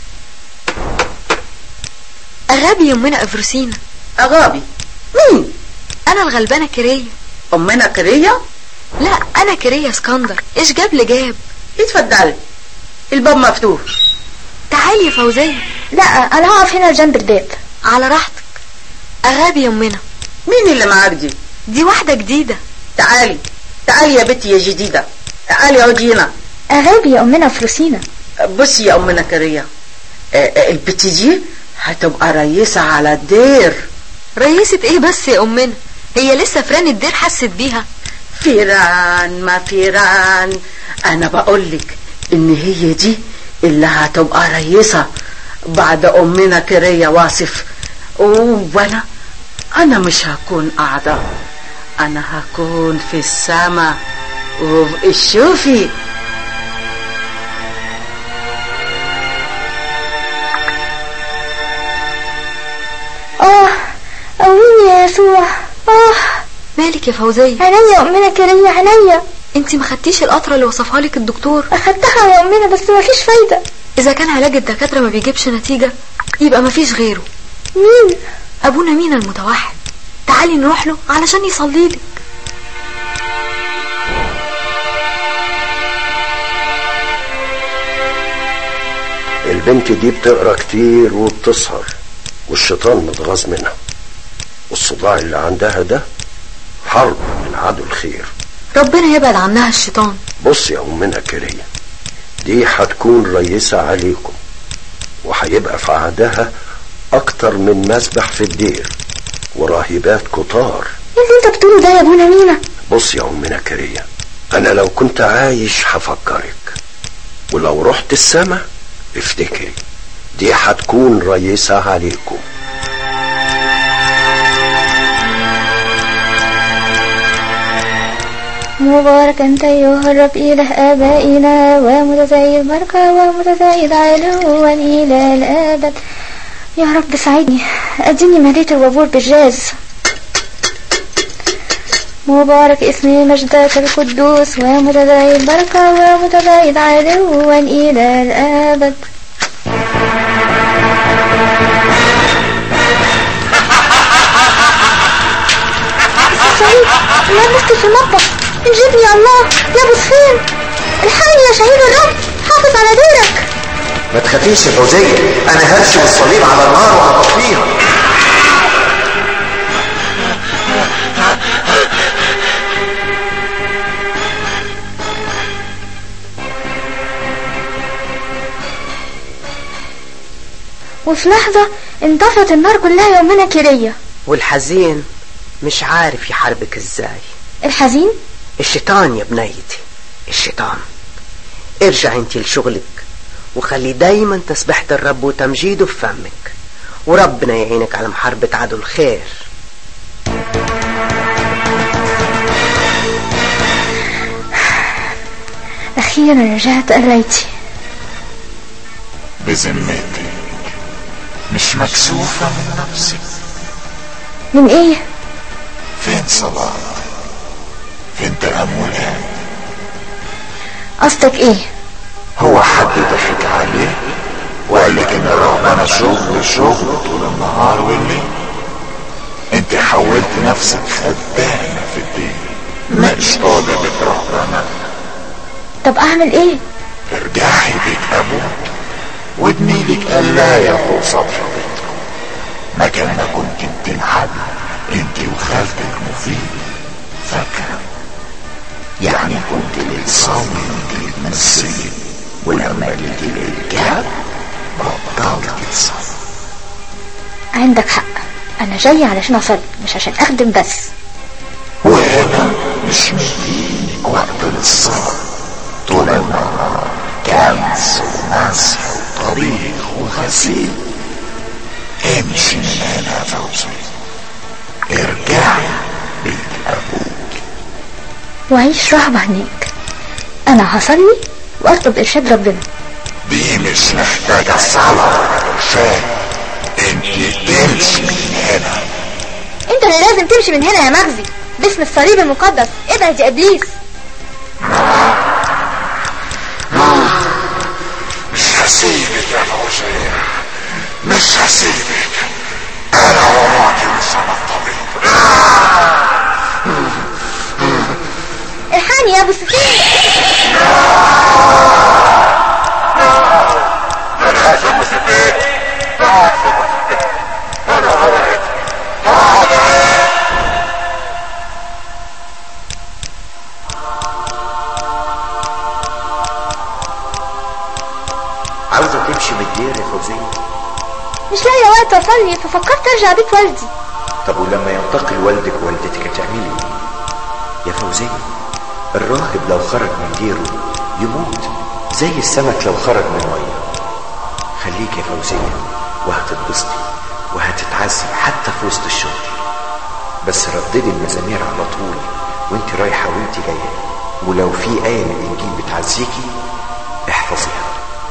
[SPEAKER 18] أغابي يا أمنا أفروسينا
[SPEAKER 4] أغابي مين؟
[SPEAKER 18] أنا الغلبانة كرية
[SPEAKER 4] أمنا كرية؟
[SPEAKER 18] لا أنا كرية اسكندر إيش جاب لجاب
[SPEAKER 4] اتفضلي الباب مفتوح
[SPEAKER 18] تعالي يا فوزية
[SPEAKER 16] لا انا هقف هنا جنب الباب
[SPEAKER 18] على راحتك أغابي يا أمنا
[SPEAKER 4] مين اللي معاك دي؟
[SPEAKER 18] دي واحدة جديدة
[SPEAKER 4] تعالي تعالي يا بنتي يا جديدة تعالي اقعدي هنا
[SPEAKER 16] اغابي يا امنا فروسينا
[SPEAKER 4] بصي يا امنا كرية آه، آه، البت دي هتبقى رئيسة على الدير
[SPEAKER 18] رئيسة ايه بس يا أمنا هي لسه فران الدير حست بيها
[SPEAKER 4] فيران ما فيران انا بقولك ان هي دي اللي هتبقى رئيسة بعد امنا كرية واصف وانا انا مش هكون قاعدة انا هكون في السما وشوفي
[SPEAKER 16] اه قويني يا يسوع اه
[SPEAKER 18] مالك يا فوزية
[SPEAKER 16] عينيا يا امنا كريم عينيا
[SPEAKER 18] انتي ما خدتيش القطرة اللي وصفها لك الدكتور
[SPEAKER 16] اخدتها يا امنا بس ما فيش فايدة
[SPEAKER 18] اذا كان علاج الدكاترة ما بيجيبش نتيجة يبقى ما فيش غيره
[SPEAKER 16] مين
[SPEAKER 18] ابونا مين المتوحد تعالي نروح له علشان يصلي لك
[SPEAKER 7] البنت دي بتقرا كتير وبتسهر والشيطان متغاظ منها والصداع اللي عندها ده حرب من عدو الخير
[SPEAKER 18] ربنا يبعد عنها الشيطان
[SPEAKER 7] بص يا أمنا كرية دي هتكون رئيسة عليكم وهيبقى في عهدها أكتر من مسبح في الدير وراهبات كتار
[SPEAKER 16] اللي انت بتقوله ده يا ابونا مينا
[SPEAKER 7] بص يا أمنا كرية أنا لو كنت عايش هفكرك ولو رحت السما افتكري دي هتكون رئيسة عليكم
[SPEAKER 16] مبارك أنت أيها الرب إله آبائنا ومتزايد بركة ومتزايد علوا إلى الأبد يا رب ساعدني أديني مليت الوبور بالجاز مبارك اسم مجدك القدوس ومتزايد بركة ومتزايد علوا إلى الأبد سعيد ما بس في المطبخ انجبني يا الله يا ابو سفين الحقني يا شهيد الرب حافظ على ديرك
[SPEAKER 10] ما تخافيش يا فوزية انا هرشم الصليب على النار وهطفيها
[SPEAKER 16] وفي لحظة انطفت النار كلها يومنا كيرية
[SPEAKER 20] والحزين مش عارف يحاربك ازاي
[SPEAKER 16] الحزين
[SPEAKER 20] الشيطان يا بنيتي الشيطان ارجع انت لشغلك وخلي دايما تسبحة الرب وتمجيده في فمك وربنا يعينك على محاربة عدو الخير
[SPEAKER 16] أخيرا رجعت قريتي
[SPEAKER 19] بذمتك مش مكسوفة من نفسك
[SPEAKER 16] من إيه؟
[SPEAKER 19] فين صلاة فين تأملات
[SPEAKER 16] قصدك إيه؟
[SPEAKER 19] هو حد ضحك عليه وقال لك ان ربنا شغل شغل طول النهار والليل انت حولت نفسك خدامة في الدين مش طالبة ربنا
[SPEAKER 16] طب أعمل إيه؟
[SPEAKER 19] ارجعي بيت ابوك وابني لك قلاية فوق سطح بيتكم مكان ما كنت بتلعبي انت وخالتك مفيد فاكرة يعني كنت بتصلي وانت بتمثلي ولما جيتي للجاب بطلت تصلي
[SPEAKER 16] عندك حق أنا جاي علشان أصلي مش عشان أخدم بس
[SPEAKER 19] وهنا مش مدينك وقت للصلاة طول النهار كنس ومسح وطبيخ وغسيل امشي من هنا يا فوزي ارجعي بيت ابوك
[SPEAKER 16] وعيش رهبة هناك أنا هصلي وأطلب إرشاد ربنا
[SPEAKER 19] دي مش محتاجة صلاة شاي انت تمشي من هنا
[SPEAKER 16] أنت اللي لازم تمشي من هنا يا مغزي باسم الصليب المقدس ابعد يا إبليس
[SPEAKER 19] مش هسيبك يا فوزي مش هسيبك انا وراكي وسام الطبيب
[SPEAKER 16] الحقني يا أبو سفين
[SPEAKER 21] عاوزة تمشي من الدير يا فوزية
[SPEAKER 16] مش لاقية وقت أصلي ففكرت أرجع بيت والدي
[SPEAKER 21] طب ولما ينتقل والدك ووالدتك هتعملي ايه؟ يا فوزية الراهب لو خرج من ديره يموت زي السمك لو خرج من ميه خليك يا فوزية وهتتبسطي وهتتعذب حتى في وسط الشغل بس رددي المزامير على طول وانت رايحة وانت جاية ولو في آية من الإنجيل بتعزيكي احفظيها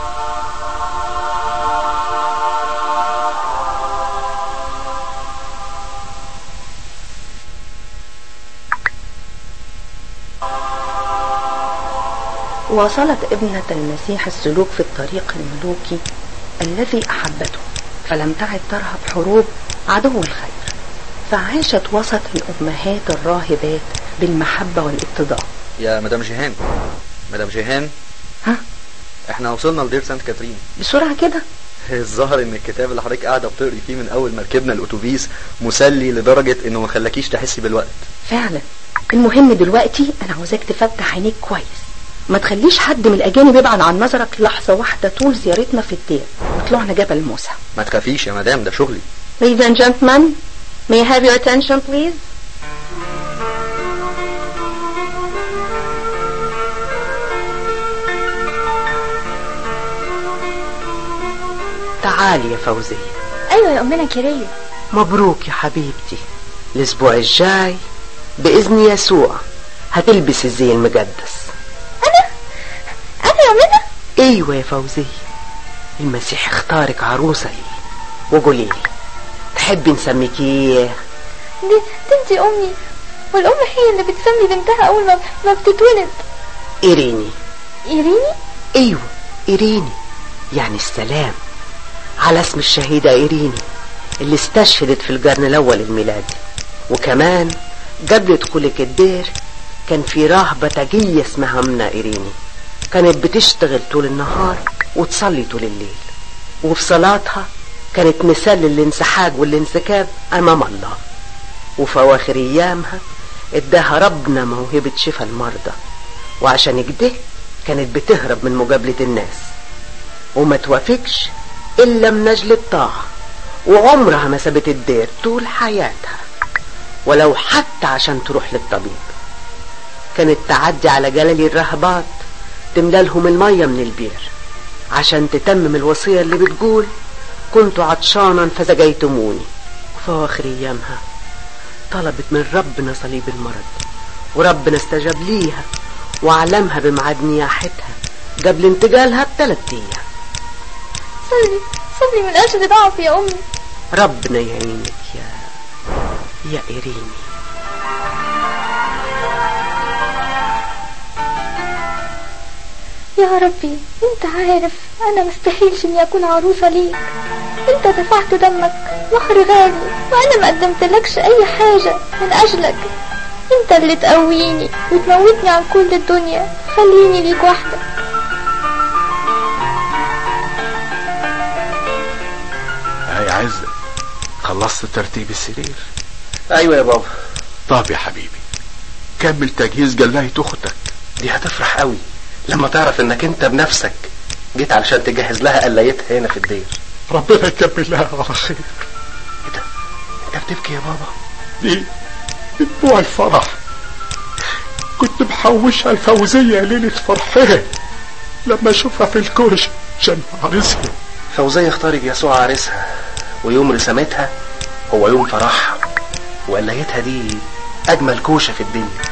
[SPEAKER 22] واصلت ابنة المسيح السلوك في الطريق الملوكي الذي أحبته فلم تعد ترهب حروب عدو الخير فعاشت وسط الأمهات الراهبات بالمحبة والاتضاع
[SPEAKER 23] يا مدام جيهان مدام جيهان
[SPEAKER 22] ها
[SPEAKER 23] احنا وصلنا لدير سانت كاترين
[SPEAKER 22] بسرعة كده
[SPEAKER 23] الظاهر ان الكتاب اللي حضرتك قاعده بتقري فيه من اول ما ركبنا الاتوبيس مسلي لدرجه انه ما خلاكيش تحسي بالوقت
[SPEAKER 22] فعلا المهم دلوقتي أنا عاوزاك تفتح عينيك كويس ما تخليش حد من الأجانب يبعد عن نظرك لحظة واحدة طول زيارتنا في الدير وطلعنا جبل موسى
[SPEAKER 23] ما تخافيش يا مدام ده شغلي
[SPEAKER 22] Ladies and gentlemen, may I have your attention please? تعالي يا فوزية
[SPEAKER 16] أيوة يا أمنا كيرية
[SPEAKER 20] مبروك يا حبيبتي الأسبوع الجاي بإذن يسوع هتلبس الزي المقدس
[SPEAKER 16] أنا يا أمنا
[SPEAKER 20] أيوة يا فوزية المسيح اختارك عروسة لي وقولي لي تحبي نسميك ايه
[SPEAKER 16] دي دي انتي أمي والأم هي اللي بتسمي بنتها أول ما ما بتتولد
[SPEAKER 20] إيريني
[SPEAKER 16] إيريني
[SPEAKER 20] أيوة إيريني يعني السلام على اسم الشهيدة إيريني اللي استشهدت في القرن الأول الميلادي وكمان قبل دخولك الدير كان في راهبة تاجية اسمها منى إيريني كانت بتشتغل طول النهار وتصلي طول الليل وفي صلاتها كانت مثال للانسحاق والانسكاب أمام الله وفي أواخر أيامها اداها ربنا موهبة شفاء المرضى وعشان كده كانت بتهرب من مقابلة الناس وما توافقش إلا من أجل الطاعة وعمرها ما سابت الدير طول حياتها ولو حتى عشان تروح للطبيب كانت تعدي على جلالي الرهبات تملى لهم المية من البير عشان تتمم الوصية اللي بتقول كنت عطشانا فزجيتموني وفي أواخر أيامها طلبت من ربنا صليب المرض وربنا استجاب ليها وعلمها بميعاد نياحتها قبل انتقالها بثلاث أيام
[SPEAKER 16] صلي صلي من أجل ضعفي يا أمي
[SPEAKER 20] ربنا يعينك يا يا إيريني
[SPEAKER 16] يا ربي انت عارف انا مستحيلش اني اكون عروسة ليك انت دفعت دمك مهر غالي وانا ما قدمتلكش اي حاجة من اجلك انت اللي تقويني وتموتني عن كل الدنيا خليني ليك وحدك
[SPEAKER 8] هاي عز خلصت ترتيب السرير
[SPEAKER 1] ايوه يا بابا
[SPEAKER 8] طب يا حبيبي كمل تجهيز جلاية اختك
[SPEAKER 1] دي هتفرح قوي لما تعرف انك انت بنفسك جيت علشان تجهز لها قلايتها هنا في الدير
[SPEAKER 8] ربنا يكمل لها على خير
[SPEAKER 1] انت بتبكي يا بابا
[SPEAKER 8] دي دموع الفرح كنت محوشها الفوزية ليلة فرحها لما اشوفها في الكوش عشان عريسها
[SPEAKER 1] فوزية اختارت يسوع عريسها ويوم رسامتها هو يوم فرحها وقلايتها دي اجمل كوشة في الدنيا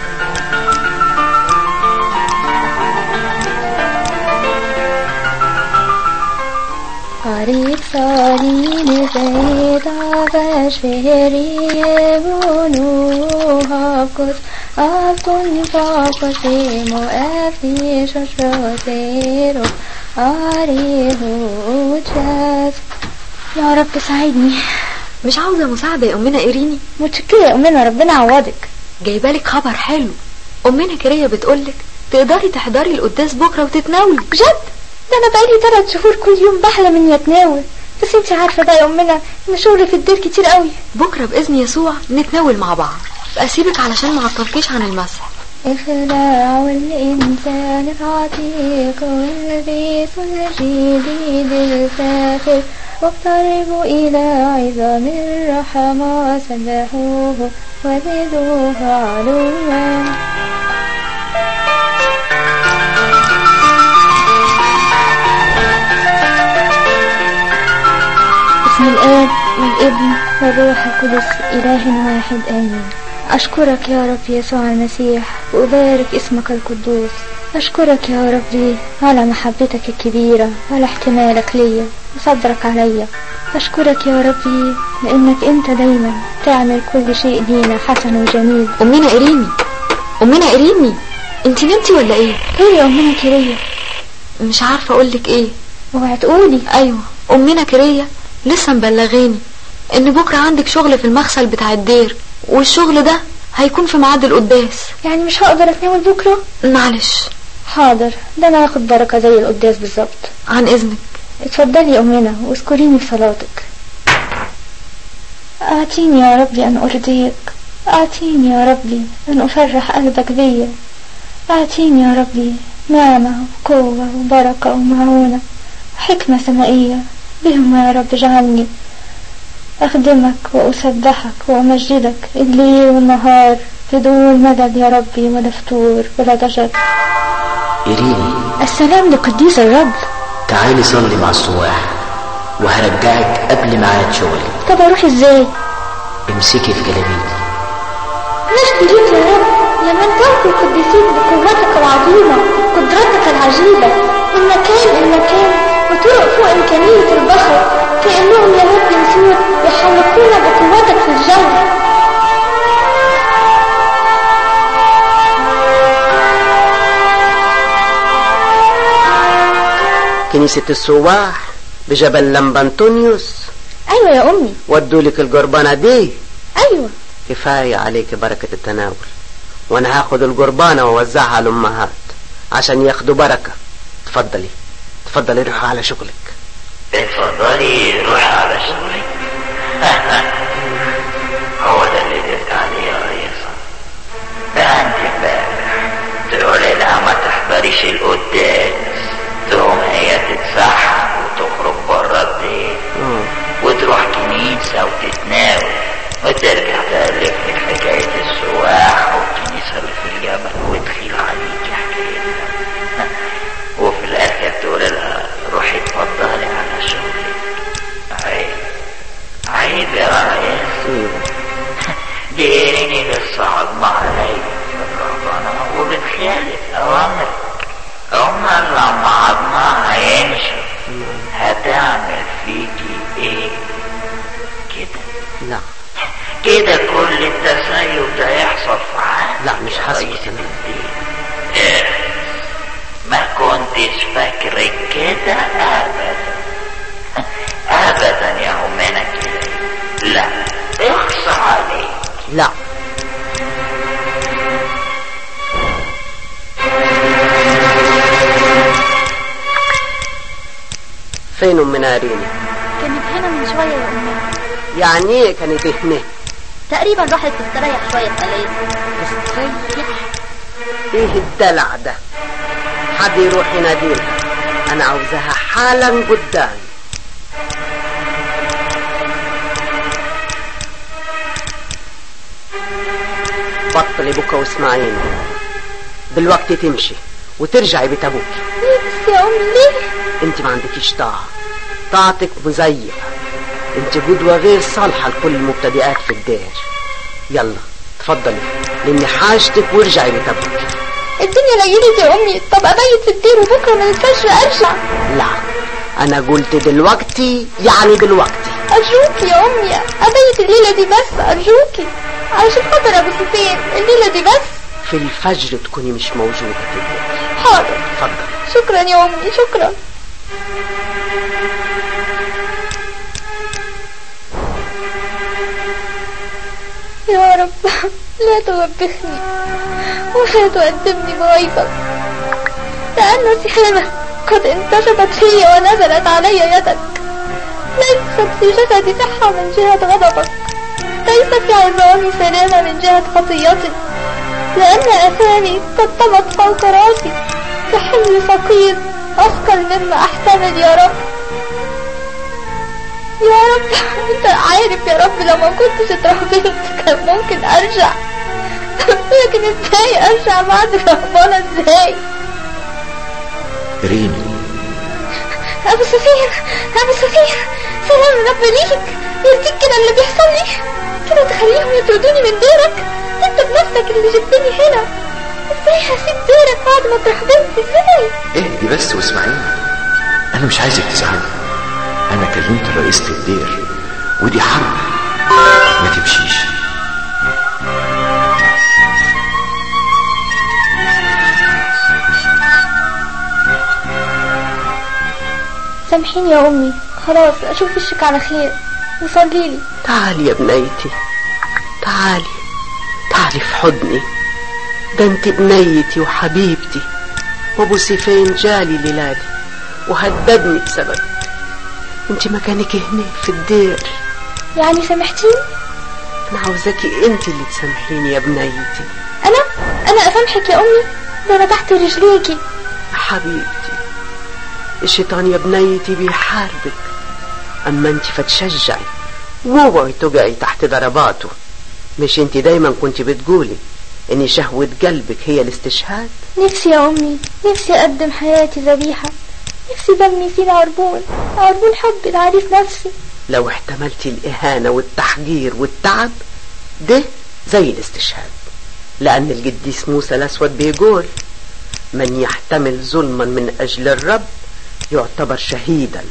[SPEAKER 16] قريب صالين زيدا بشفري بنوها بكس أبطن فاقسي مؤفي ششرتيرو أريه جاز
[SPEAKER 9] يا رب ساعدني مش عاوزة مساعدة يا أمنا إيريني
[SPEAKER 16] متشكرة يا أمنا ربنا عوضك
[SPEAKER 9] جايبالك خبر حلو أمنا كرية بتقولك تقدري تحضري القداس بكرة وتتناولي
[SPEAKER 16] بجد ده انا بقالي ثلاث شهور كل يوم بحلم اني اتناول بس انت عارفه بقى يا امنا ان شغلي في الدير كتير قوي
[SPEAKER 9] بكره باذن يسوع نتناول مع بعض اسيبك علشان ما اعطلكيش عن المسح
[SPEAKER 16] الخداع والإنسان العتيق والبيت الجديد الفاخر واقتربوا إلى عظام الرحمة سبحوه وزدوه علوا بسم الآب والابن والروح القدس إله واحد آمين أشكرك يا رب يسوع المسيح وأبارك اسمك القدوس أشكرك يا ربي على محبتك الكبيرة وعلى احتمالك ليا وصبرك عليا أشكرك يا ربي لأنك أنت دايما تعمل كل شيء لينا حسن وجميل
[SPEAKER 9] أمنا إيريني أمنا إيريني أنت نمتي ولا إيه؟
[SPEAKER 16] إيه يا أمنا كرية
[SPEAKER 9] مش عارفة أقولك إيه
[SPEAKER 16] اوعي تقولي
[SPEAKER 9] أيوة أمنا كرية لسه مبلغاني إن بكرة عندك شغل في المغسل بتاع الدير والشغل ده هيكون في ميعاد القداس
[SPEAKER 16] يعني مش هقدر اتناول بكرة
[SPEAKER 9] معلش
[SPEAKER 16] حاضر ده انا هاخد بركة زي القداس بالظبط
[SPEAKER 9] عن اذنك
[SPEAKER 16] اتفضلي يا امنا واذكريني في صلاتك اعطيني يا ربي ان ارضيك اعطيني يا ربي ان افرح قلبك بيا اعطيني يا ربي نعمة وقوة وبركة ومعونة حكمة سمائية بهم يا رب اجعلني أخدمك وأسبحك وأمجدك الليل والنهار بدون مدد يا ربي ولا فتور ولا ضجر
[SPEAKER 3] إيريني
[SPEAKER 16] السلام لقديس الرب
[SPEAKER 3] تعالي صلي مع السواح وهرجعك قبل ميعاد شغلي
[SPEAKER 16] طب أروح إزاي؟
[SPEAKER 3] امسكي في جلابيتي
[SPEAKER 16] نشكي ليك يا رب يا من تنقل القديسين بقوتك العظيمة قدرتك العجيبة من مكان لمكان وطرق فوق إمكانية البشر كأنهم يا رب نسور يحلقون بقوتك في الجو
[SPEAKER 20] كنيسة السواح بجبل لمبانتونيوس
[SPEAKER 16] أيوة يا أمي
[SPEAKER 20] ودوا لك القربانة دي
[SPEAKER 16] أيوة
[SPEAKER 20] كفاية عليك بركة التناول وانا هاخد القربانة واوزعها للأمهات عشان ياخدوا بركة تفضلي تفضلي روحي على شغلك
[SPEAKER 19] اتفضلي روح على شغلك هو ده اللي قلت عليه يا ريس ده انت امبارح تقولي لها ما تحضريش القداس تقوم هي تتسحب وتخرج بره البيت وتروح كنيسة وتتناول وترجع تألف لك حكاية السواح والكنيسة اللي في الجبل وتخيل عليك حكايتها وفي الآخر تقول لها روحي
[SPEAKER 20] خير
[SPEAKER 12] ديريني لسه عظمة عليا بالرهبنة وبتخالف أوامر أما لما عظمها ينشف هتعمل فيكي ايه كده
[SPEAKER 20] لا
[SPEAKER 12] كده كل التسيب ده يحصل في عقلك
[SPEAKER 20] لا مش حاسس
[SPEAKER 12] إيه؟ ما كنتش فاكرك كده ابدا ابدا يا همنا كده لا اخصى عليك
[SPEAKER 20] لا فين أمنا رينا
[SPEAKER 16] كانت هنا من شوية يا أمي
[SPEAKER 20] يعني ايه كانت هنا
[SPEAKER 16] تقريبا راحت تستريح شوية قليل
[SPEAKER 20] تستريح ايه الدلع ده حد يروح يناديلها انا عاوزاها حالا قدام بطلي بكى واسمعيني دلوقتي تمشي وترجعي بيت ابوك
[SPEAKER 16] بس يا أمي ليه
[SPEAKER 20] انت ما عندكيش طاعة طاعتك مزيفة انت قدوة غير صالحة لكل المبتدئات في الدير يلا تفضلي لاني حاجتك وارجعي بيت ابوك
[SPEAKER 2] الدنيا ليلت يا أمي طب أبيت في الدير وبكرة من الفجر أرجع
[SPEAKER 20] لا انا قلت دلوقتي يعني دلوقتي
[SPEAKER 2] أرجوكي يا أمي أبيت الليلة دي بس أرجوكي عشان خاطر أبو سفين الليلة دي بس
[SPEAKER 20] في الفجر تكوني مش موجودة في الدير
[SPEAKER 2] حاضر
[SPEAKER 20] اتفضلي
[SPEAKER 2] شكرا يا أمي شكرا يا رب لا توبخني ولا تقدمني بغيظك لأن سحامة قد انتشبت في ونزلت علي يدك ليست في جسدي صحة من جهة غضبك ليس في عظامي سلامة من جهة خطيتي لأن أثامي قد طمت فوق راسي كحمل ثقيل أثقل مما أحتمل يا رب يا رب انت عارف يا رب لو ما كنتش اترهبنت كان ممكن ارجع لكن ازاي ارجع بعد رهبانة ازاي
[SPEAKER 21] رينا
[SPEAKER 2] ابو سفير ابو سفير سلام رب ليك يرضيك كده اللي بيحصل لي كده تخليهم يطردوني من ديرك انت بنفسك اللي جبتني هنا ازاي هسيب ديرك بعد ما اترهبنت ازاي
[SPEAKER 21] اهدي بس واسمعيني انا مش عايزك تزعلي انا كلمت رئيسة الدير ودي حرب ما تمشيش
[SPEAKER 2] سامحيني يا امي خلاص اشوف وشك على خير وصلي لي
[SPEAKER 20] تعالي يا بنيتي تعالي تعالي في حضني ده انت بنيتي وحبيبتي وابو سيفين جالي ليلالي وهددني بسبب انت مكانك هنا في الدير
[SPEAKER 2] يعني سامحتيني
[SPEAKER 20] انا عاوزاكي انت اللي تسامحيني يا بنيتي
[SPEAKER 2] انا انا اسامحك يا امي ده انا تحت رجليكي
[SPEAKER 20] حبيبتي الشيطان يا بنيتي بيحاربك اما انت فتشجعي واوعي تقعي تحت ضرباته مش انت دايما كنت بتقولي ان شهوة قلبك هي الاستشهاد
[SPEAKER 2] نفسي يا امي نفسي اقدم حياتي ذبيحة نفسي دمي يصير عربون عربون حب العريس نفسي
[SPEAKER 20] لو احتملتي الإهانة والتحجير والتعب ده زي الاستشهاد لأن القديس موسى الأسود بيقول من يحتمل ظلما من أجل الرب يعتبر شهيدا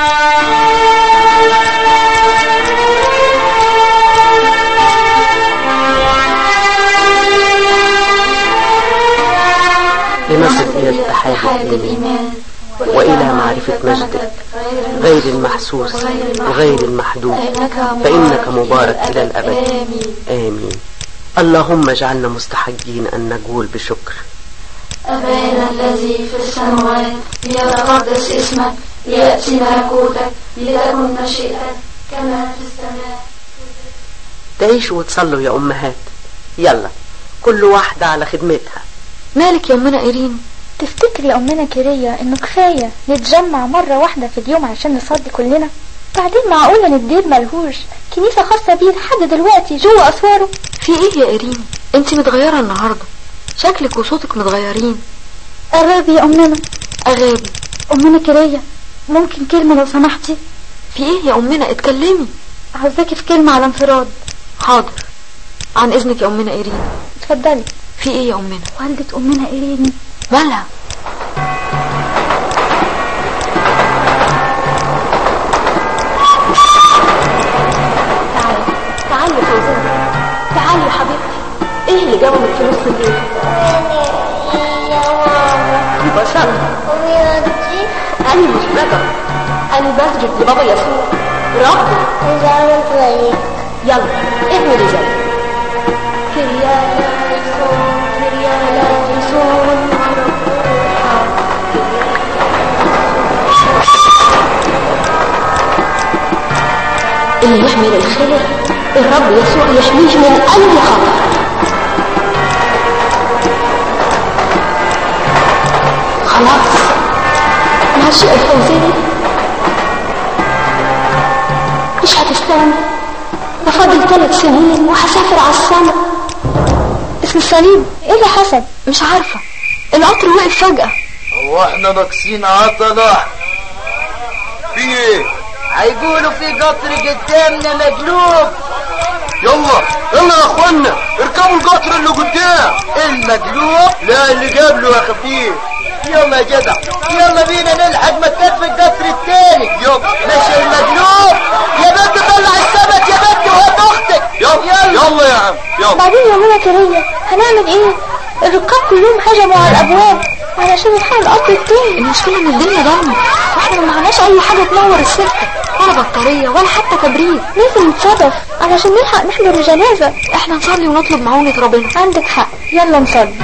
[SPEAKER 20] لمسك إلى اتحاد الإيمان وإلى معرفة مجدك غير المحسوس وغير المحدود فإنك مبارك إلى الأبد آمين اللهم اجعلنا مستحقين أن نقول بشكر
[SPEAKER 13] أبانا الذي في السماوات ليتقدس اسمك ليأتي ملكوتك لتكن مشيئتك كما في السماء
[SPEAKER 20] تعيشوا وتصلوا يا أمهات يلا كل واحدة على خدمتها
[SPEAKER 2] مالك يا أمنا إيرين تفتكر يا أمنا كيرية إنه كفاية نتجمع مرة واحدة في اليوم عشان نصلي كلنا بعدين معقولة إن الدير ملهوش كنيسة خاصة بيه لحد دلوقتي جوه أسواره
[SPEAKER 9] في ايه يا إيرين انت متغيرة النهاردة شكلك وصوتك متغيرين
[SPEAKER 2] أغابي يا أمنا
[SPEAKER 9] أغابي
[SPEAKER 2] أمنا كيرية ممكن كلمة لو سمحتي
[SPEAKER 9] في ايه يا أمنا اتكلمي
[SPEAKER 2] عاوزاكي في كلمة على انفراد
[SPEAKER 9] حاضر عن اذنك يا امنا ايرين
[SPEAKER 16] اتفضلي
[SPEAKER 9] في ايه يا امنا
[SPEAKER 16] والدة امنا ايرين
[SPEAKER 9] ولا تعالي تعالي يا فوزية تعالي يا حبيبتي ايه اللي جابك في نص الليل بشر انا مش بقى انا بسجد لبابا يسوع ربي
[SPEAKER 11] إذا عملت ذلك
[SPEAKER 9] يلا اعملي زي
[SPEAKER 11] كريا ليسون كريا ليسون
[SPEAKER 9] اللي يحمل الخير الرب يسوع يحميه من اي خطر خلاص ماشي الفوزية مش هتستنى ده فاضل ثلاث سنين وهسافر على السما
[SPEAKER 16] اسم الصليب ايه اللي حصل
[SPEAKER 9] مش عارفة القطر وقف فجأة
[SPEAKER 14] هو احنا ناقصين عطلة في ايه
[SPEAKER 20] هيقولوا في قطر قدامنا مقلوب
[SPEAKER 14] يلا يلا يا اخوانا اركبوا القطر اللي قدام
[SPEAKER 20] المقلوب
[SPEAKER 14] لا اللي قبله يا خفيف
[SPEAKER 20] يلا يا جدع يلا بينا نلحق مكان في القطر التاني
[SPEAKER 14] يلا
[SPEAKER 20] مش المقلوب يا بنت طلع السمك يا بنت وهات اختك
[SPEAKER 14] يلا يلا يا عم يلا
[SPEAKER 16] بعدين يا ماما كرية هنعمل ايه الركاب كلهم هجموا على الابواب علشان يلحقوا القطر التاني
[SPEAKER 9] المشكلة ان الدنيا ضلمة واحنا ما معناش اي حاجة تنور السكة ولا بطارية ولا حتى كبريت
[SPEAKER 16] لازم نتصرف علشان نلحق نحضر الجنازة
[SPEAKER 9] احنا نصلي ونطلب معونة ربنا
[SPEAKER 16] عندك حق يلا نصلي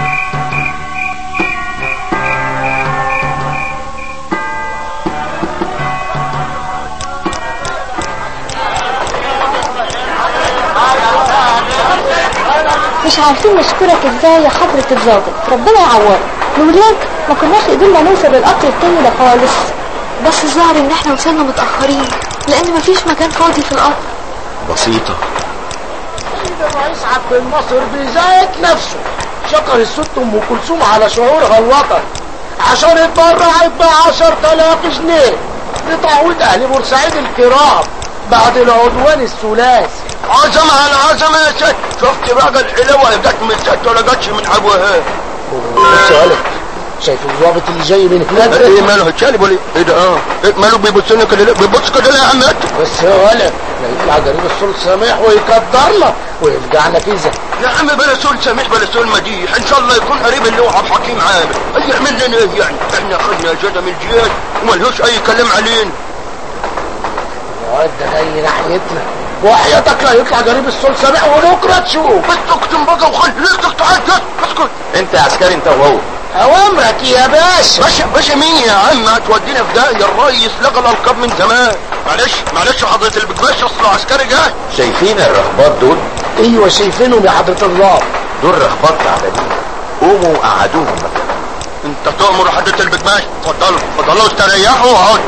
[SPEAKER 16] مش عارفين نشكرك ازاي يا حضرة الضابط ربنا يعوضك لولاك ما كناش قدرنا نوصل للقطر التاني ده خالص
[SPEAKER 9] بس الظاهر ان احنا وصلنا متأخرين لان مفيش مكان فاضي في القطر
[SPEAKER 21] بسيطة
[SPEAKER 1] الرئيس عبد الناصر بذات نفسه شكر الست ام كلثوم على شعورها الوطني عشان اتبرعت ب 10000 جنيه لتعويض اهل بورسعيد الكرام بعد العدوان الثلاثي
[SPEAKER 14] عزمة على عزمة يا ست شفت بقى الحلوة جت من ست ولا جاتش من ابوها
[SPEAKER 1] بص يا ولد شايف الضابط اللي جاي من هناك ده؟
[SPEAKER 14] ايه ماله هتشالب ولا ايه ايه ده اه إيه ماله بيبص لنا كده ليه؟ بيبص كده ليه يا عم
[SPEAKER 1] بس يا ولد لا يطلع جريب السول سامح ويقدرنا ويفجعنا كذا
[SPEAKER 14] يا عم بلا سول سميح بلا سول مديح ان شاء الله يكون قريب اللي هو عبد الحكيم عامر اي يعمل لنا ايه يعني احنا خدنا اجازه من الجيش وملهوش اي كلام علينا
[SPEAKER 1] الواد ده جاي ناحيتنا وحياتك لا يطلع جريب السول سامح وبكره تشوف
[SPEAKER 14] بس اكتم بقى وخلي ليلتك تعال اسكت
[SPEAKER 21] انت يا عسكري انت وهو
[SPEAKER 1] اوامرك يا باشا
[SPEAKER 14] باشا باشا مين يا عم هتودينا في داهيه الريس لغى الالقاب من زمان معلش معلش حضرة البكباش اصله عسكري جاي
[SPEAKER 21] شايفين الرهبات دول
[SPEAKER 1] ايوه شايفينهم يا حضرة الله
[SPEAKER 21] دول رهبات تعبانين قوموا وقعدوهم مكانهم
[SPEAKER 14] انت تؤمر حضرة البكباش اتفضلوا اتفضلوا استريحوا واقعدوا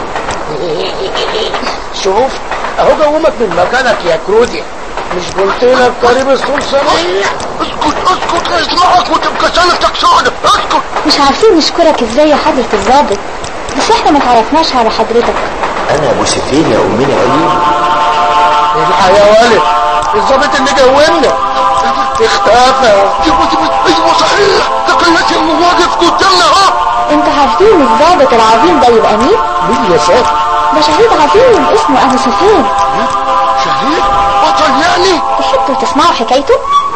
[SPEAKER 1] شوف اهو جومك من مكانك يا كرودي مش قلت لك قريب السول سامح
[SPEAKER 14] اسكت اسكت اسمعك وتبقى سنتك سودة اسكت
[SPEAKER 16] مش عارفين نشكرك ازاي يا حضرة الضابط بس احنا ما تعرفناش على حضرتك
[SPEAKER 21] انا ابو سيفين يا امنا قليل
[SPEAKER 1] الحق يا ولد الظابط اللي جومنا اختفى
[SPEAKER 14] ايوه صحيح ده كان لازم واقف قدامنا اهو
[SPEAKER 16] انت عارفين الضابط العظيم ده يبقى مين؟
[SPEAKER 1] مين يا ساتر
[SPEAKER 16] ده شهيد عظيم اسمه ابو سفيان
[SPEAKER 14] شهيد بطل يعني
[SPEAKER 16] تحبوا تسمعوا حكايته؟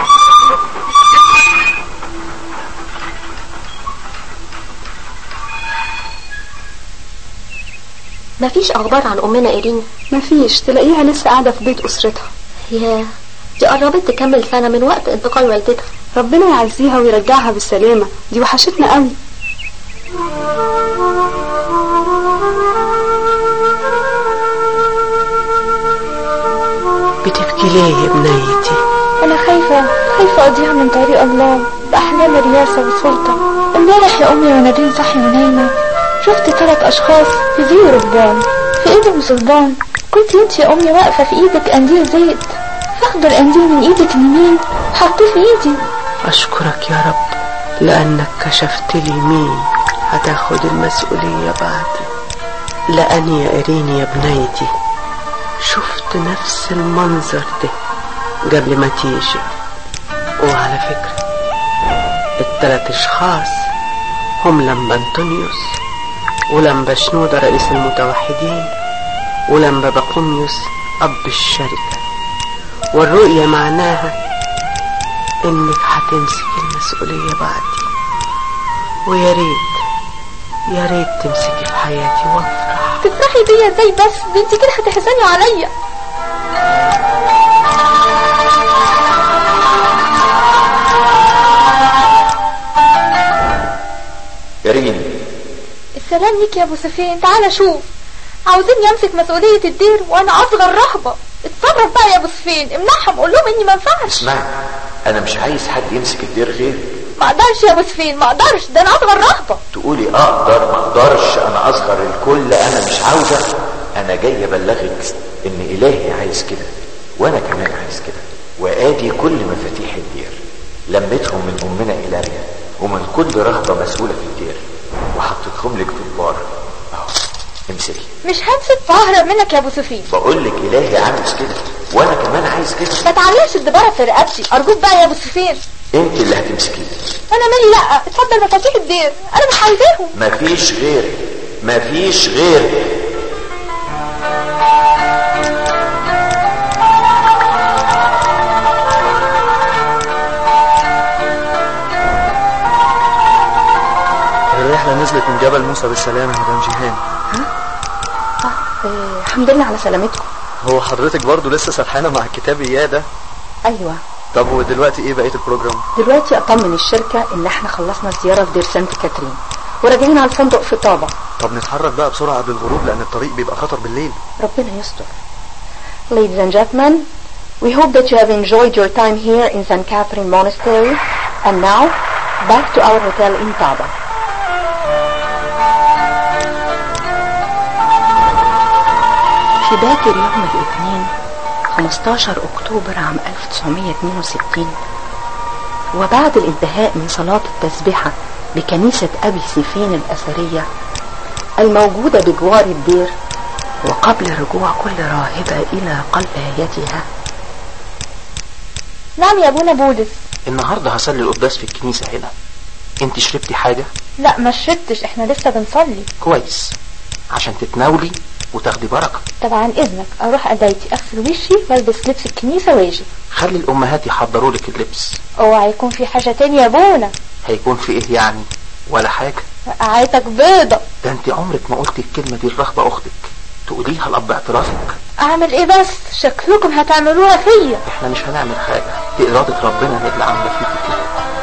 [SPEAKER 6] مفيش اخبار عن امنا ايرين
[SPEAKER 2] مفيش تلاقيها لسه قاعدة في بيت اسرتها
[SPEAKER 6] ياه دي قربت تكمل سنة من وقت انتقال والدتها
[SPEAKER 2] ربنا يعزيها ويرجعها بالسلامة دي وحشتنا قوي
[SPEAKER 4] بتبكي ليه يا بنيتي
[SPEAKER 16] انا خايفة خايفة اضيع من طريق الله باحلام الرياسة والسلطة امبارح يا امي وانا نادين صحي ونايمة شفت ثلاث اشخاص في زي رهبان في ايدهم صلبان كنت انت يا امي واقفة في ايدك قنديل زيت فاخدوا القنديل من ايدك اليمين حطوه في ايدي
[SPEAKER 4] أشكرك يا رب لأنك كشفت لي مين هتاخد المسؤولية بعدي لأني يا إيرين يا بنيتي شفت نفس المنظر ده
[SPEAKER 20] قبل ما تيجي وعلى فكرة التلات اشخاص هم لمبا انطونيوس ولمبا شنودة رئيس المتوحدين ولمبا باقوميوس اب الشركة والرؤية معناها انك هتمسك المسؤولية بعدي ويا ريت يا ريت تمسكي في حياتي وافرح
[SPEAKER 16] تفرحي بيا ازاي بس ده انت كده هتحزني عليا
[SPEAKER 21] يا ريم
[SPEAKER 16] السلام ليك يا ابو سفيان تعالى شوف عاوزيني امسك مسؤولية الدير وانا اصغر رهبة اتصرف بقى يا ابو سفيان امنعهم قول لهم اني ما ينفعش
[SPEAKER 21] اسمعي انا مش عايز حد يمسك الدير غير
[SPEAKER 16] ما اقدرش يا ابو سفيان ما اقدرش ده انا اصغر رهبة
[SPEAKER 21] تقولي اقدر ما اقدرش انا اصغر الكل انا مش عاوزة انا جاي ابلغك ان الهي عايز كده وانا كمان عايز كده وادي كل مفاتيح الدير لميتهم من امنا الهيا ومن كل رهبة مسؤولة في الدير وحطيتهم لك في البار اهو امسكي
[SPEAKER 16] مش همسك فهرب منك يا ابو سفيان
[SPEAKER 21] بقول لك الهي عاوز كده وانا كمان عايز كده
[SPEAKER 16] ما تعلقش الدبارة في رقبتي ارجوك بقى يا ابو سفيان
[SPEAKER 21] انت اللي هتمسكيه
[SPEAKER 16] انا مالي لا اتفضل مفاتيح الدير انا مش عايزاهم
[SPEAKER 21] مفيش غيرك مفيش غيرك
[SPEAKER 23] الرحلة نزلت من جبل موسى بالسلامة يا مدام جيهان
[SPEAKER 22] آه، الحمد لله على سلامتكم
[SPEAKER 23] هو حضرتك برضو لسه سرحانة مع الكتاب إياه ده
[SPEAKER 22] ايوه
[SPEAKER 23] طب ودلوقتي ايه بقية البروجرام
[SPEAKER 22] دلوقتي اطمن الشركة ان احنا خلصنا الزيارة في دير سانت كاترين وراجعين على الفندق في طابة
[SPEAKER 23] طب نتحرك بقى بسرعة قبل الغروب لأن الطريق بيبقى خطر بالليل
[SPEAKER 22] ربنا يستر Ladies and gentlemen, we hope that you have enjoyed your time here in St. Catherine Monastery. And now, back to our hotel in Taba. في باكر يوم الاثنين 15 أكتوبر عام 1962 وبعد الانتهاء من صلاة التسبيحة بكنيسة أبي سيفين الأثرية الموجودة بجوار الدير وقبل رجوع كل راهبة إلى قلايتها
[SPEAKER 16] نعم يا ابونا بولس
[SPEAKER 5] النهارده هصلي القداس في الكنيسة هنا انت شربتي حاجة
[SPEAKER 16] لا ما شربتش احنا لسه بنصلي
[SPEAKER 5] كويس عشان تتناولي وتاخدي بركة
[SPEAKER 16] طبعا اذنك اروح قضايتي اغسل وشي والبس لبس الكنيسة واجي
[SPEAKER 5] خلي الامهات يحضروا لك اللبس
[SPEAKER 16] اوعى يكون في حاجة تانية يا ابونا
[SPEAKER 5] هيكون في ايه يعني ولا حاجة
[SPEAKER 16] قعدتك بيضة
[SPEAKER 5] ده انت عمرك ما قلتي الكلمة دي لرغبة اختك تقوليها لأب اعترافك
[SPEAKER 16] اعمل ايه بس شكلكم هتعملوها فيا
[SPEAKER 5] احنا مش هنعمل حاجة دي ارادة ربنا هي اللي عاملة فيكي كده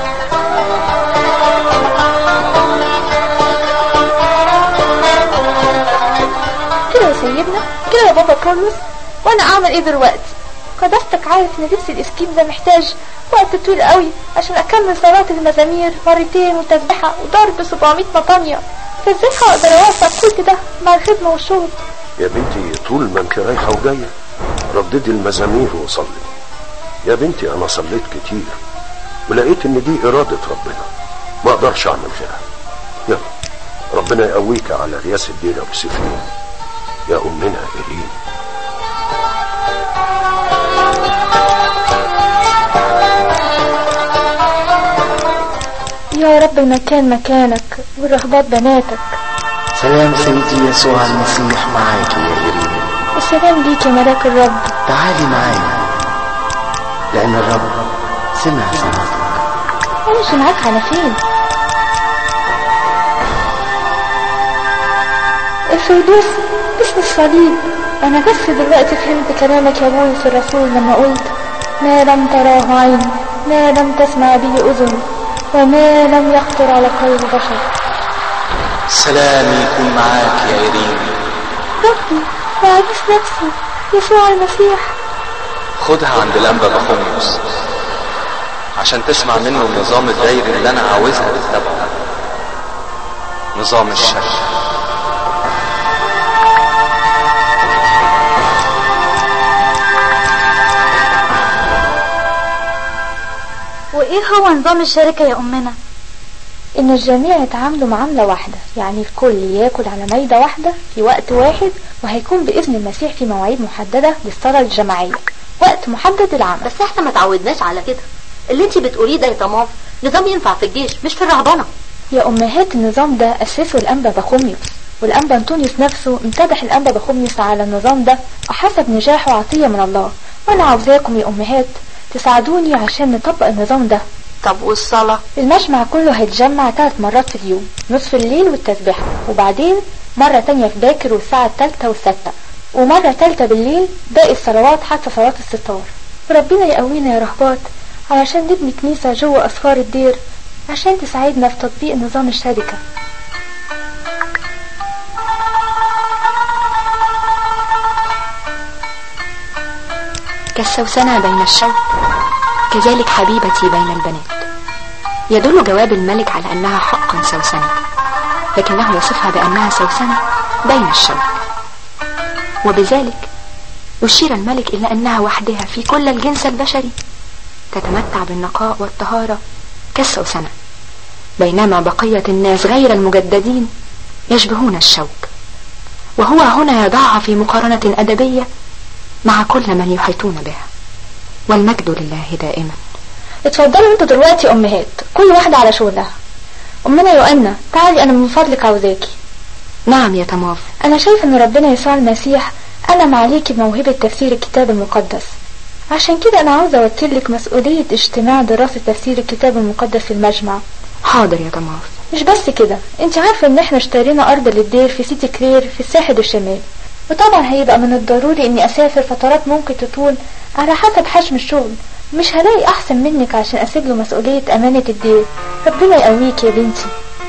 [SPEAKER 16] كده يا سيدنا كده يا بابا كارلوس وانا اعمل ايه دلوقتي قداستك عارف ان لبس الاسكيب ده محتاج وقت طويل قوي عشان اكمل صلاة المزامير مرتين وتسبيحة وضرب 700 مطانية فازاي هقدر اوفق كل ده مع الخدمة والشغل
[SPEAKER 7] يا بنتي طول ما انت رايحة وجاية رددي المزامير وصلي يا بنتي انا صليت كتير ولقيت ان دي ارادة ربنا ما اقدرش اعمل غيرها يلا ربنا يقويك على رياس الدين ابو سفيان يا امنا ايرين
[SPEAKER 16] يا رب المكان مكانك والرهبات بناتك
[SPEAKER 10] سلام سيدي يسوع المسيح معاك يا إيرين
[SPEAKER 16] السلام ليك يا ملاك الرب
[SPEAKER 10] تعالي معايا لأن الرب سمع صلاتك
[SPEAKER 16] امشي معاك على فين الفردوس باسم الصليب انا بس دلوقتي فهمت كلامك يا بولس الرسول لما قلت ما لم تراه عين ما لم تسمع به اذن وما لم يخطر على قلب بشر
[SPEAKER 5] سلام يكون معاك يا إيرين
[SPEAKER 16] ربي وعريس نفسي يسوع المسيح
[SPEAKER 23] خدها عند الأنبا بخوميوس عشان تسمع منه النظام الدايري اللي أنا عاوزها تتبعه نظام الشرع
[SPEAKER 16] وايه هو نظام الشركة يا امنا ان الجميع يتعاملوا معاملة واحدة يعني الكل ياكل على مايدة واحدة في وقت واحد وهيكون بإذن المسيح في مواعيد محددة للصلاة الجماعية وقت محدد للعمل
[SPEAKER 6] بس احنا ما تعودناش على كده اللي انت بتقوليه ده يا طماف نظام ينفع في الجيش مش في الرهبنه
[SPEAKER 16] يا أمهات النظام ده أسسه الأنبا بخوميوس والأنبا أنطونيوس نفسه امتدح الأنبا بخوميوس على النظام ده وحسب نجاحه عطية من الله وأنا عاوزاكم يا أمهات تساعدوني عشان نطبق النظام ده
[SPEAKER 6] طب والصلاة؟
[SPEAKER 16] المجمع كله هيتجمع ثلاث مرات في اليوم نصف الليل والتسبيحة وبعدين مرة تانية في باكر والساعة التالتة والستة ومرة تالتة بالليل باقي الصلوات حتى صلاة الستار وربنا يقوينا يا رهبات علشان نبني كنيسة جوه أسفار الدير عشان تساعدنا في تطبيق نظام الشركة
[SPEAKER 9] كالسوسنة بين الشوك كذلك حبيبتي بين البنات يدل جواب الملك على أنها حقا سوسنة لكنه يصفها بأنها سوسنة بين الشوك وبذلك يشير الملك إلى أنها وحدها في كل الجنس البشري تتمتع بالنقاء والطهارة كالسوسنة بينما بقية الناس غير المجددين يشبهون الشوك وهو هنا يضعها في مقارنة أدبية مع كل من يحيطون بها والمجد لله دائما
[SPEAKER 16] اتفضلوا انتوا دلوقتي امهات كل واحدة على شغلها امنا يوأنا تعالي انا من فضلك عاوزاكي
[SPEAKER 9] نعم يا تماف
[SPEAKER 16] انا شايفه ان ربنا يسوع المسيح انعم عليكي بموهبة تفسير الكتاب المقدس عشان كده انا عاوزة اوكلك مسؤولية اجتماع دراسة تفسير الكتاب المقدس في المجمع
[SPEAKER 9] حاضر يا تماف
[SPEAKER 16] مش بس كده انت عارفة ان احنا اشترينا ارض للدير في سيتي كلير في الساحل الشمالي وطبعا هيبقى من الضروري اني اسافر فترات ممكن تطول على حسب حجم الشغل مش هلاقي احسن منك عشان اسيب له مسؤولية امانة الدير ربنا يقويك يا بنتي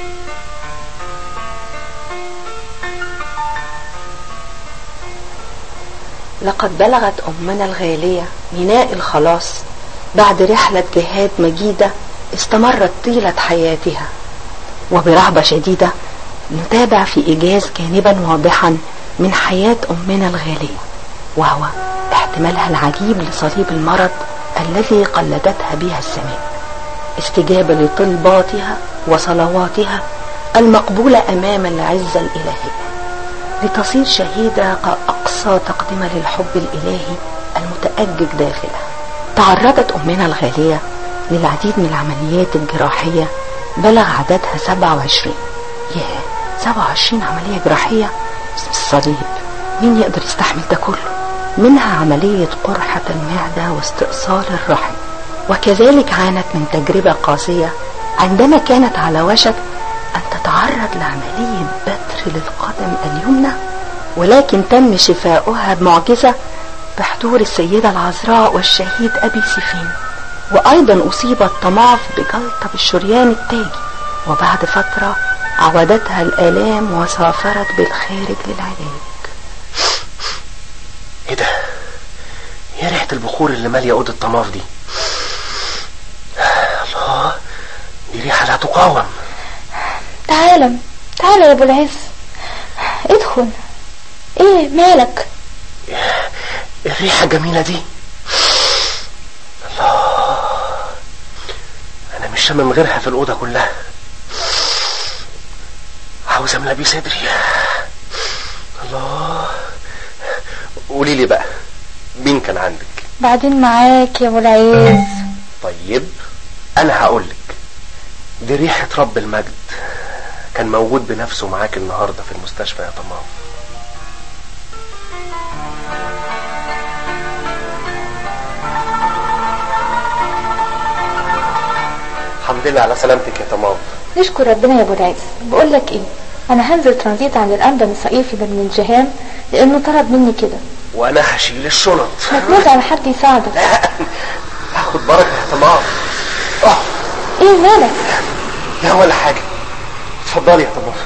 [SPEAKER 22] لقد بلغت أمنا الغالية ميناء الخلاص بعد رحلة جهاد مجيدة استمرت طيلة حياتها وبرهبة شديدة نتابع في إيجاز جانبا واضحا من حياة أمنا الغالية وهو احتمالها العجيب لصليب المرض الذي قلدتها بها السماء استجابة لطلباتها وصلواتها المقبولة أمام العزة الإلهية لتصير شهيدة أقصى تقدمة للحب الإلهي المتأجج داخلها تعرضت أمنا الغالية للعديد من العمليات الجراحية بلغ عددها 27 ياه 27 عملية جراحية باسم الصليب مين يقدر يستحمل ده كله منها عملية قرحة المعدة واستئصال الرحم وكذلك عانت من تجربة قاسية عندما كانت على وشك أن تتعرض لعملية بتر للقدم اليمنى ولكن تم شفاؤها بمعجزة بحضور السيدة العذراء والشهيد أبي سيفين وأيضا أصيبت طماف بجلطة بالشريان التاجي وبعد فترة عودتها الآلام وسافرت بالخارج للعلاج
[SPEAKER 5] ايه ده ايه ريحة البخور اللي مالية اوضة الطماف دي الله دي ريحة لا تقاوم
[SPEAKER 16] تعالى تعالى يا ابو العز ادخل ايه مالك
[SPEAKER 5] الريحة الجميلة دي الله انا مش شامم غيرها في الأوضة كلها عاوز املى بيه صدري الله قولي لي بقى مين كان عندك
[SPEAKER 16] بعدين معاك يا ابو العز
[SPEAKER 5] طيب انا هقولك دي ريحة رب المجد كان موجود بنفسه معاك النهاردة في المستشفى يا طماف الحمد لله على سلامتك يا طماف
[SPEAKER 16] نشكر ربنا يا ابو العز بقول لك ايه انا هنزل ترانزيت عند الانبا مصائيل في بن الجهام لانه طلب مني كده
[SPEAKER 5] وانا هشيل الشنط
[SPEAKER 16] ما تنادي على حد يساعدك
[SPEAKER 5] هاخد بركة يا طماف اه
[SPEAKER 16] ايه مالك
[SPEAKER 5] لا ولا حاجة اتفضلي يا طماف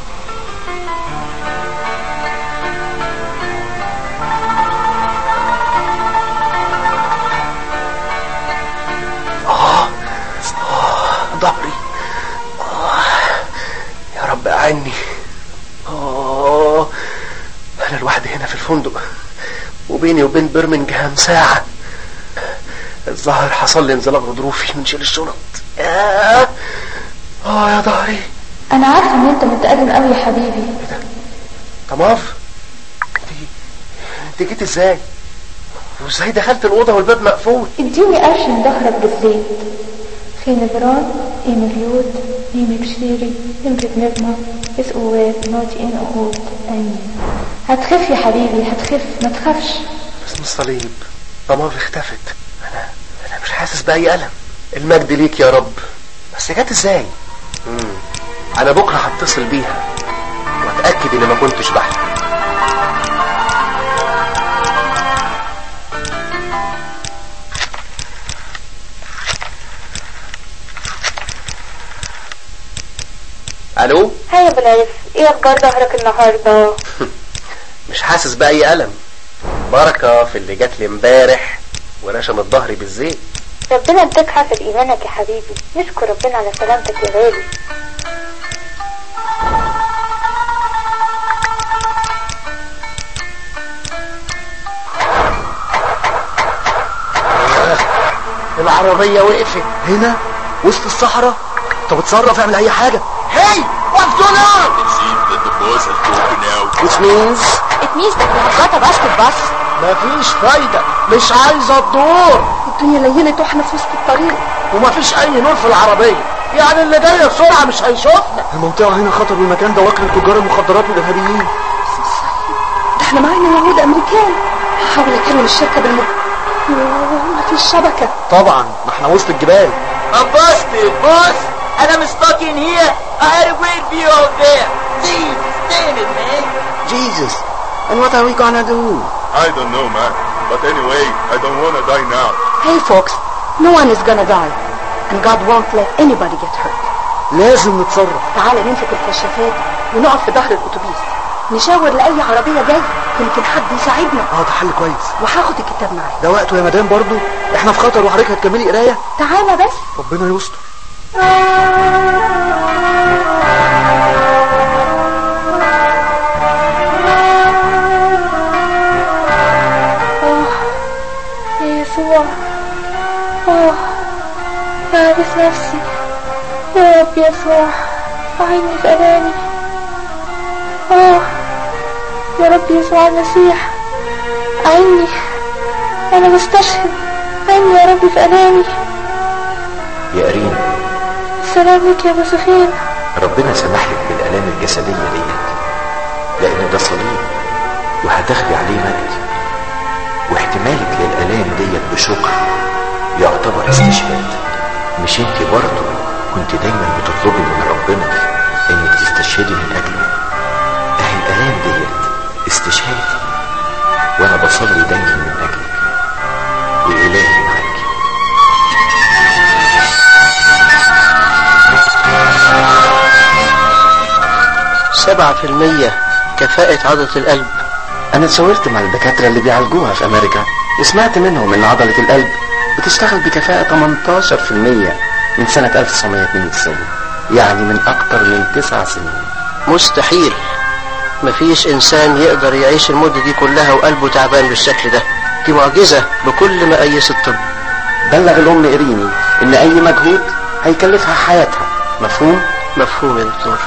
[SPEAKER 5] آه آه ظهري آه يا رب أعني آه أنا لوحدي هنا في الفندق وبيني وبين برمنجهام ساعة الظهر حصل لي انزلاق غضروفي من شيل الشنط ياه اه يا ظهري
[SPEAKER 16] انا عارفه ان انت متقدم قوي يا حبيبي
[SPEAKER 5] طماف انت انت جيت ازاي وازاي دخلت الأوضة والباب مقفول
[SPEAKER 2] اديني قرش من ظهرك بالزيت geen brand, in vloed, neem ik serie, neem ik nirma, is اواد نوتي in oud en هتخف يا حبيبي هتخف ما تخافش
[SPEAKER 5] اسم الصليب ضمافي اختفت انا انا مش حاسس باي الم المجد ليك يا رب بس جت ازاي مم. انا بكره هتصل بيها واتاكد اني ما كنتش بحلم الو
[SPEAKER 2] هيا يا بلايف ايه اخبار ظهرك النهارده
[SPEAKER 5] مش حاسس باي الم بركه في اللي جات لي امبارح ورشمت ظهري بالزيت
[SPEAKER 2] ربنا اداك حسب ايمانك يا حبيبي نشكر ربنا على سلامتك يا غالي
[SPEAKER 5] العربية وقفت
[SPEAKER 15] هنا وسط الصحراء طب اتصرف اعمل اي حاجة
[SPEAKER 5] Hey, what's going on?
[SPEAKER 19] It seems that the boss has broken out.
[SPEAKER 5] Which means
[SPEAKER 2] It means that we have got a basket bus
[SPEAKER 1] مفيش فايدة مش عايزة تدور
[SPEAKER 22] الدنيا ليلت واحنا في وسط الطريق
[SPEAKER 1] ومفيش أي نور في العربية يعني اللي جاي بسرعة مش هيشوفنا
[SPEAKER 15] المنطقة هنا خطر والمكان ده وكر تجار المخدرات والإرهابيين
[SPEAKER 22] ده احنا معانا يهود امريكان هحاول اكلم الشركة بالم مفيش شبكة
[SPEAKER 15] طبعا ما احنا وسط الجبال
[SPEAKER 12] Bust it, boss! And I'm stuck in here. I had to wait for you out there. See, stand it, man.
[SPEAKER 21] Jesus, and what are we gonna do?
[SPEAKER 19] I don't know, man. But anyway, I don't wanna die now.
[SPEAKER 22] Hey folks, no one is gonna die and God won't let anybody get hurt
[SPEAKER 15] لازم نتصرف
[SPEAKER 22] تعالى نمسك الكشافات ونقف في ظهر الاتوبيس نشاور لأي عربية جاية يمكن حد يساعدنا
[SPEAKER 15] اه ده حل كويس
[SPEAKER 22] وهاخد الكتاب معايا
[SPEAKER 15] ده وقته يا مدام برضو احنا في خطر وحضرتك هتكملي قرايه
[SPEAKER 22] تعالى بس
[SPEAKER 15] ربنا يستر
[SPEAKER 2] يا يسوع اه أعرف نفسي يا رب يسوع أعيني في أماني اه يا رب يسوع المسيح أعيني أنا بستشهد أعيني يا رب في أماني
[SPEAKER 21] يا قرين
[SPEAKER 2] السلام لك يا مسيحين
[SPEAKER 21] ربنا سمح لك بالآلام الجسدية ديت لأن ده صليب وهتاخدي عليه مجد واحتمالك للآلام ديت بشكر يعتبر استشهاد مش انت برضه كنت دايما بتطلبي من ربنا انك تستشهدي من اجله اهي الآلام ديت استشهاد وانا بصلي دايما من اجلك وإلهي معاكي
[SPEAKER 5] سبعة في المية كفاءة عضلة القلب
[SPEAKER 10] أنا اتشاورت مع الدكاترة اللي بيعالجوها في أمريكا وسمعت منهم إن عضلة القلب بتشتغل بكفاءة 18% من سنة 1992 يعني من أكتر من تسع سنين
[SPEAKER 5] مستحيل مفيش إنسان يقدر يعيش المدة دي كلها وقلبه تعبان بالشكل ده دي معجزة بكل مقاييس الطب
[SPEAKER 10] بلغ الأم إريني إن أي مجهود هيكلفها حياتها مفهوم؟
[SPEAKER 5] مفهوم يا دكتور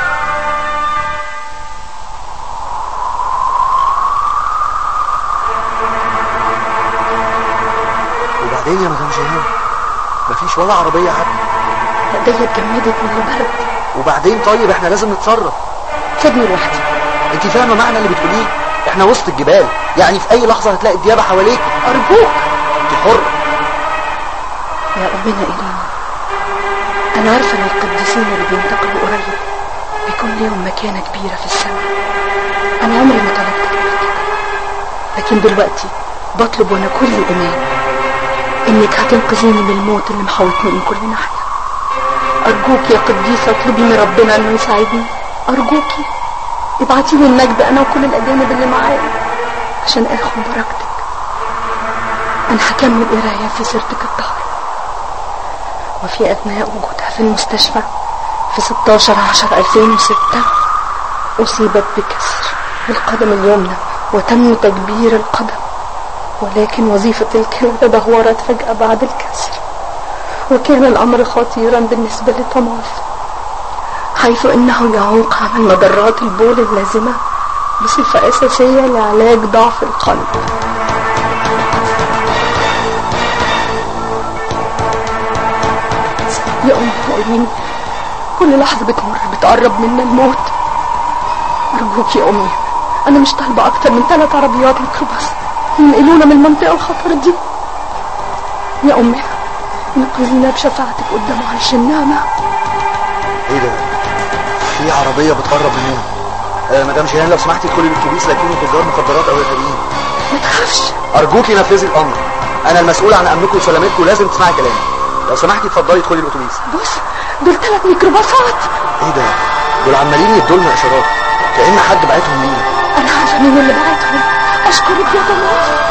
[SPEAKER 15] وبعدين يا مدام شيهان مفيش ولا عربية حتى
[SPEAKER 22] ايديا اتجمدت من البرد
[SPEAKER 15] وبعدين طيب احنا لازم نتصرف
[SPEAKER 22] سيبني لوحدي
[SPEAKER 15] انت فاهمة معنى اللي بتقوليه احنا وسط الجبال يعني في اي لحظة هتلاقي الديابة حواليك
[SPEAKER 22] ارجوك
[SPEAKER 15] انت حرة
[SPEAKER 22] يا أمنا إيرين أنا عارفة إن القديسين اللي بينتقلوا قريب بيكون ليهم مكانة كبيرة في السماء أنا عمري ما طلبت غير كده لكن دلوقتي بطلب وأنا كل إيمان إنك هتنقذيني من الموت اللي محوطني من كل ناحية أرجوك يا قديسة اطلبي من ربنا إنه يساعدني أرجوكي ابعتي لي النجدة أنا وكل الأجانب اللي معايا عشان آخد بركتك أنا هكمل قراية في سيرتك الطاهرة وفي أثناء وجودها في المستشفى في 16 10 2006 أصيبت بكسر القدم اليمنى وتم تكبير القدم ولكن وظيفة الكلى تدهورت فجأة بعد الكسر وكان الأمر خطيرا بالنسبة لتوماس حيث إنه يعوق عمل مجرات البول اللازمة بصفة أساسية لعلاج ضعف القلب
[SPEAKER 6] يا إيماني كل لحظة بتمر بتقرب منا الموت أرجوك يا أمي أنا مش طالبة أكتر من ثلاث عربيات ميكروباص ينقلونا من المنطقة الخطر دي يا أمي نقذنا بشفاعتك قدام عرش النعمة
[SPEAKER 15] ايه ده في عربيه بتقرب مننا آه مدام جيهان لو سمحتي ادخلي الاتوبيس لكنه تجار مخدرات او ارهابيين
[SPEAKER 6] ما تخافش
[SPEAKER 15] ارجوكي نفذي الامر انا المسؤول عن امنكم وسلامتكم لازم تسمعي كلامي لو سمحتي اتفضلي ادخلي الاتوبيس
[SPEAKER 6] بص دول ثلاث ميكروباصات
[SPEAKER 15] ايه ده دول عمالين يدوا لنا اشارات كأن حد بعتهم لينا
[SPEAKER 6] أنا عارفة مين اللي بعتهم أشكرك يا ضمير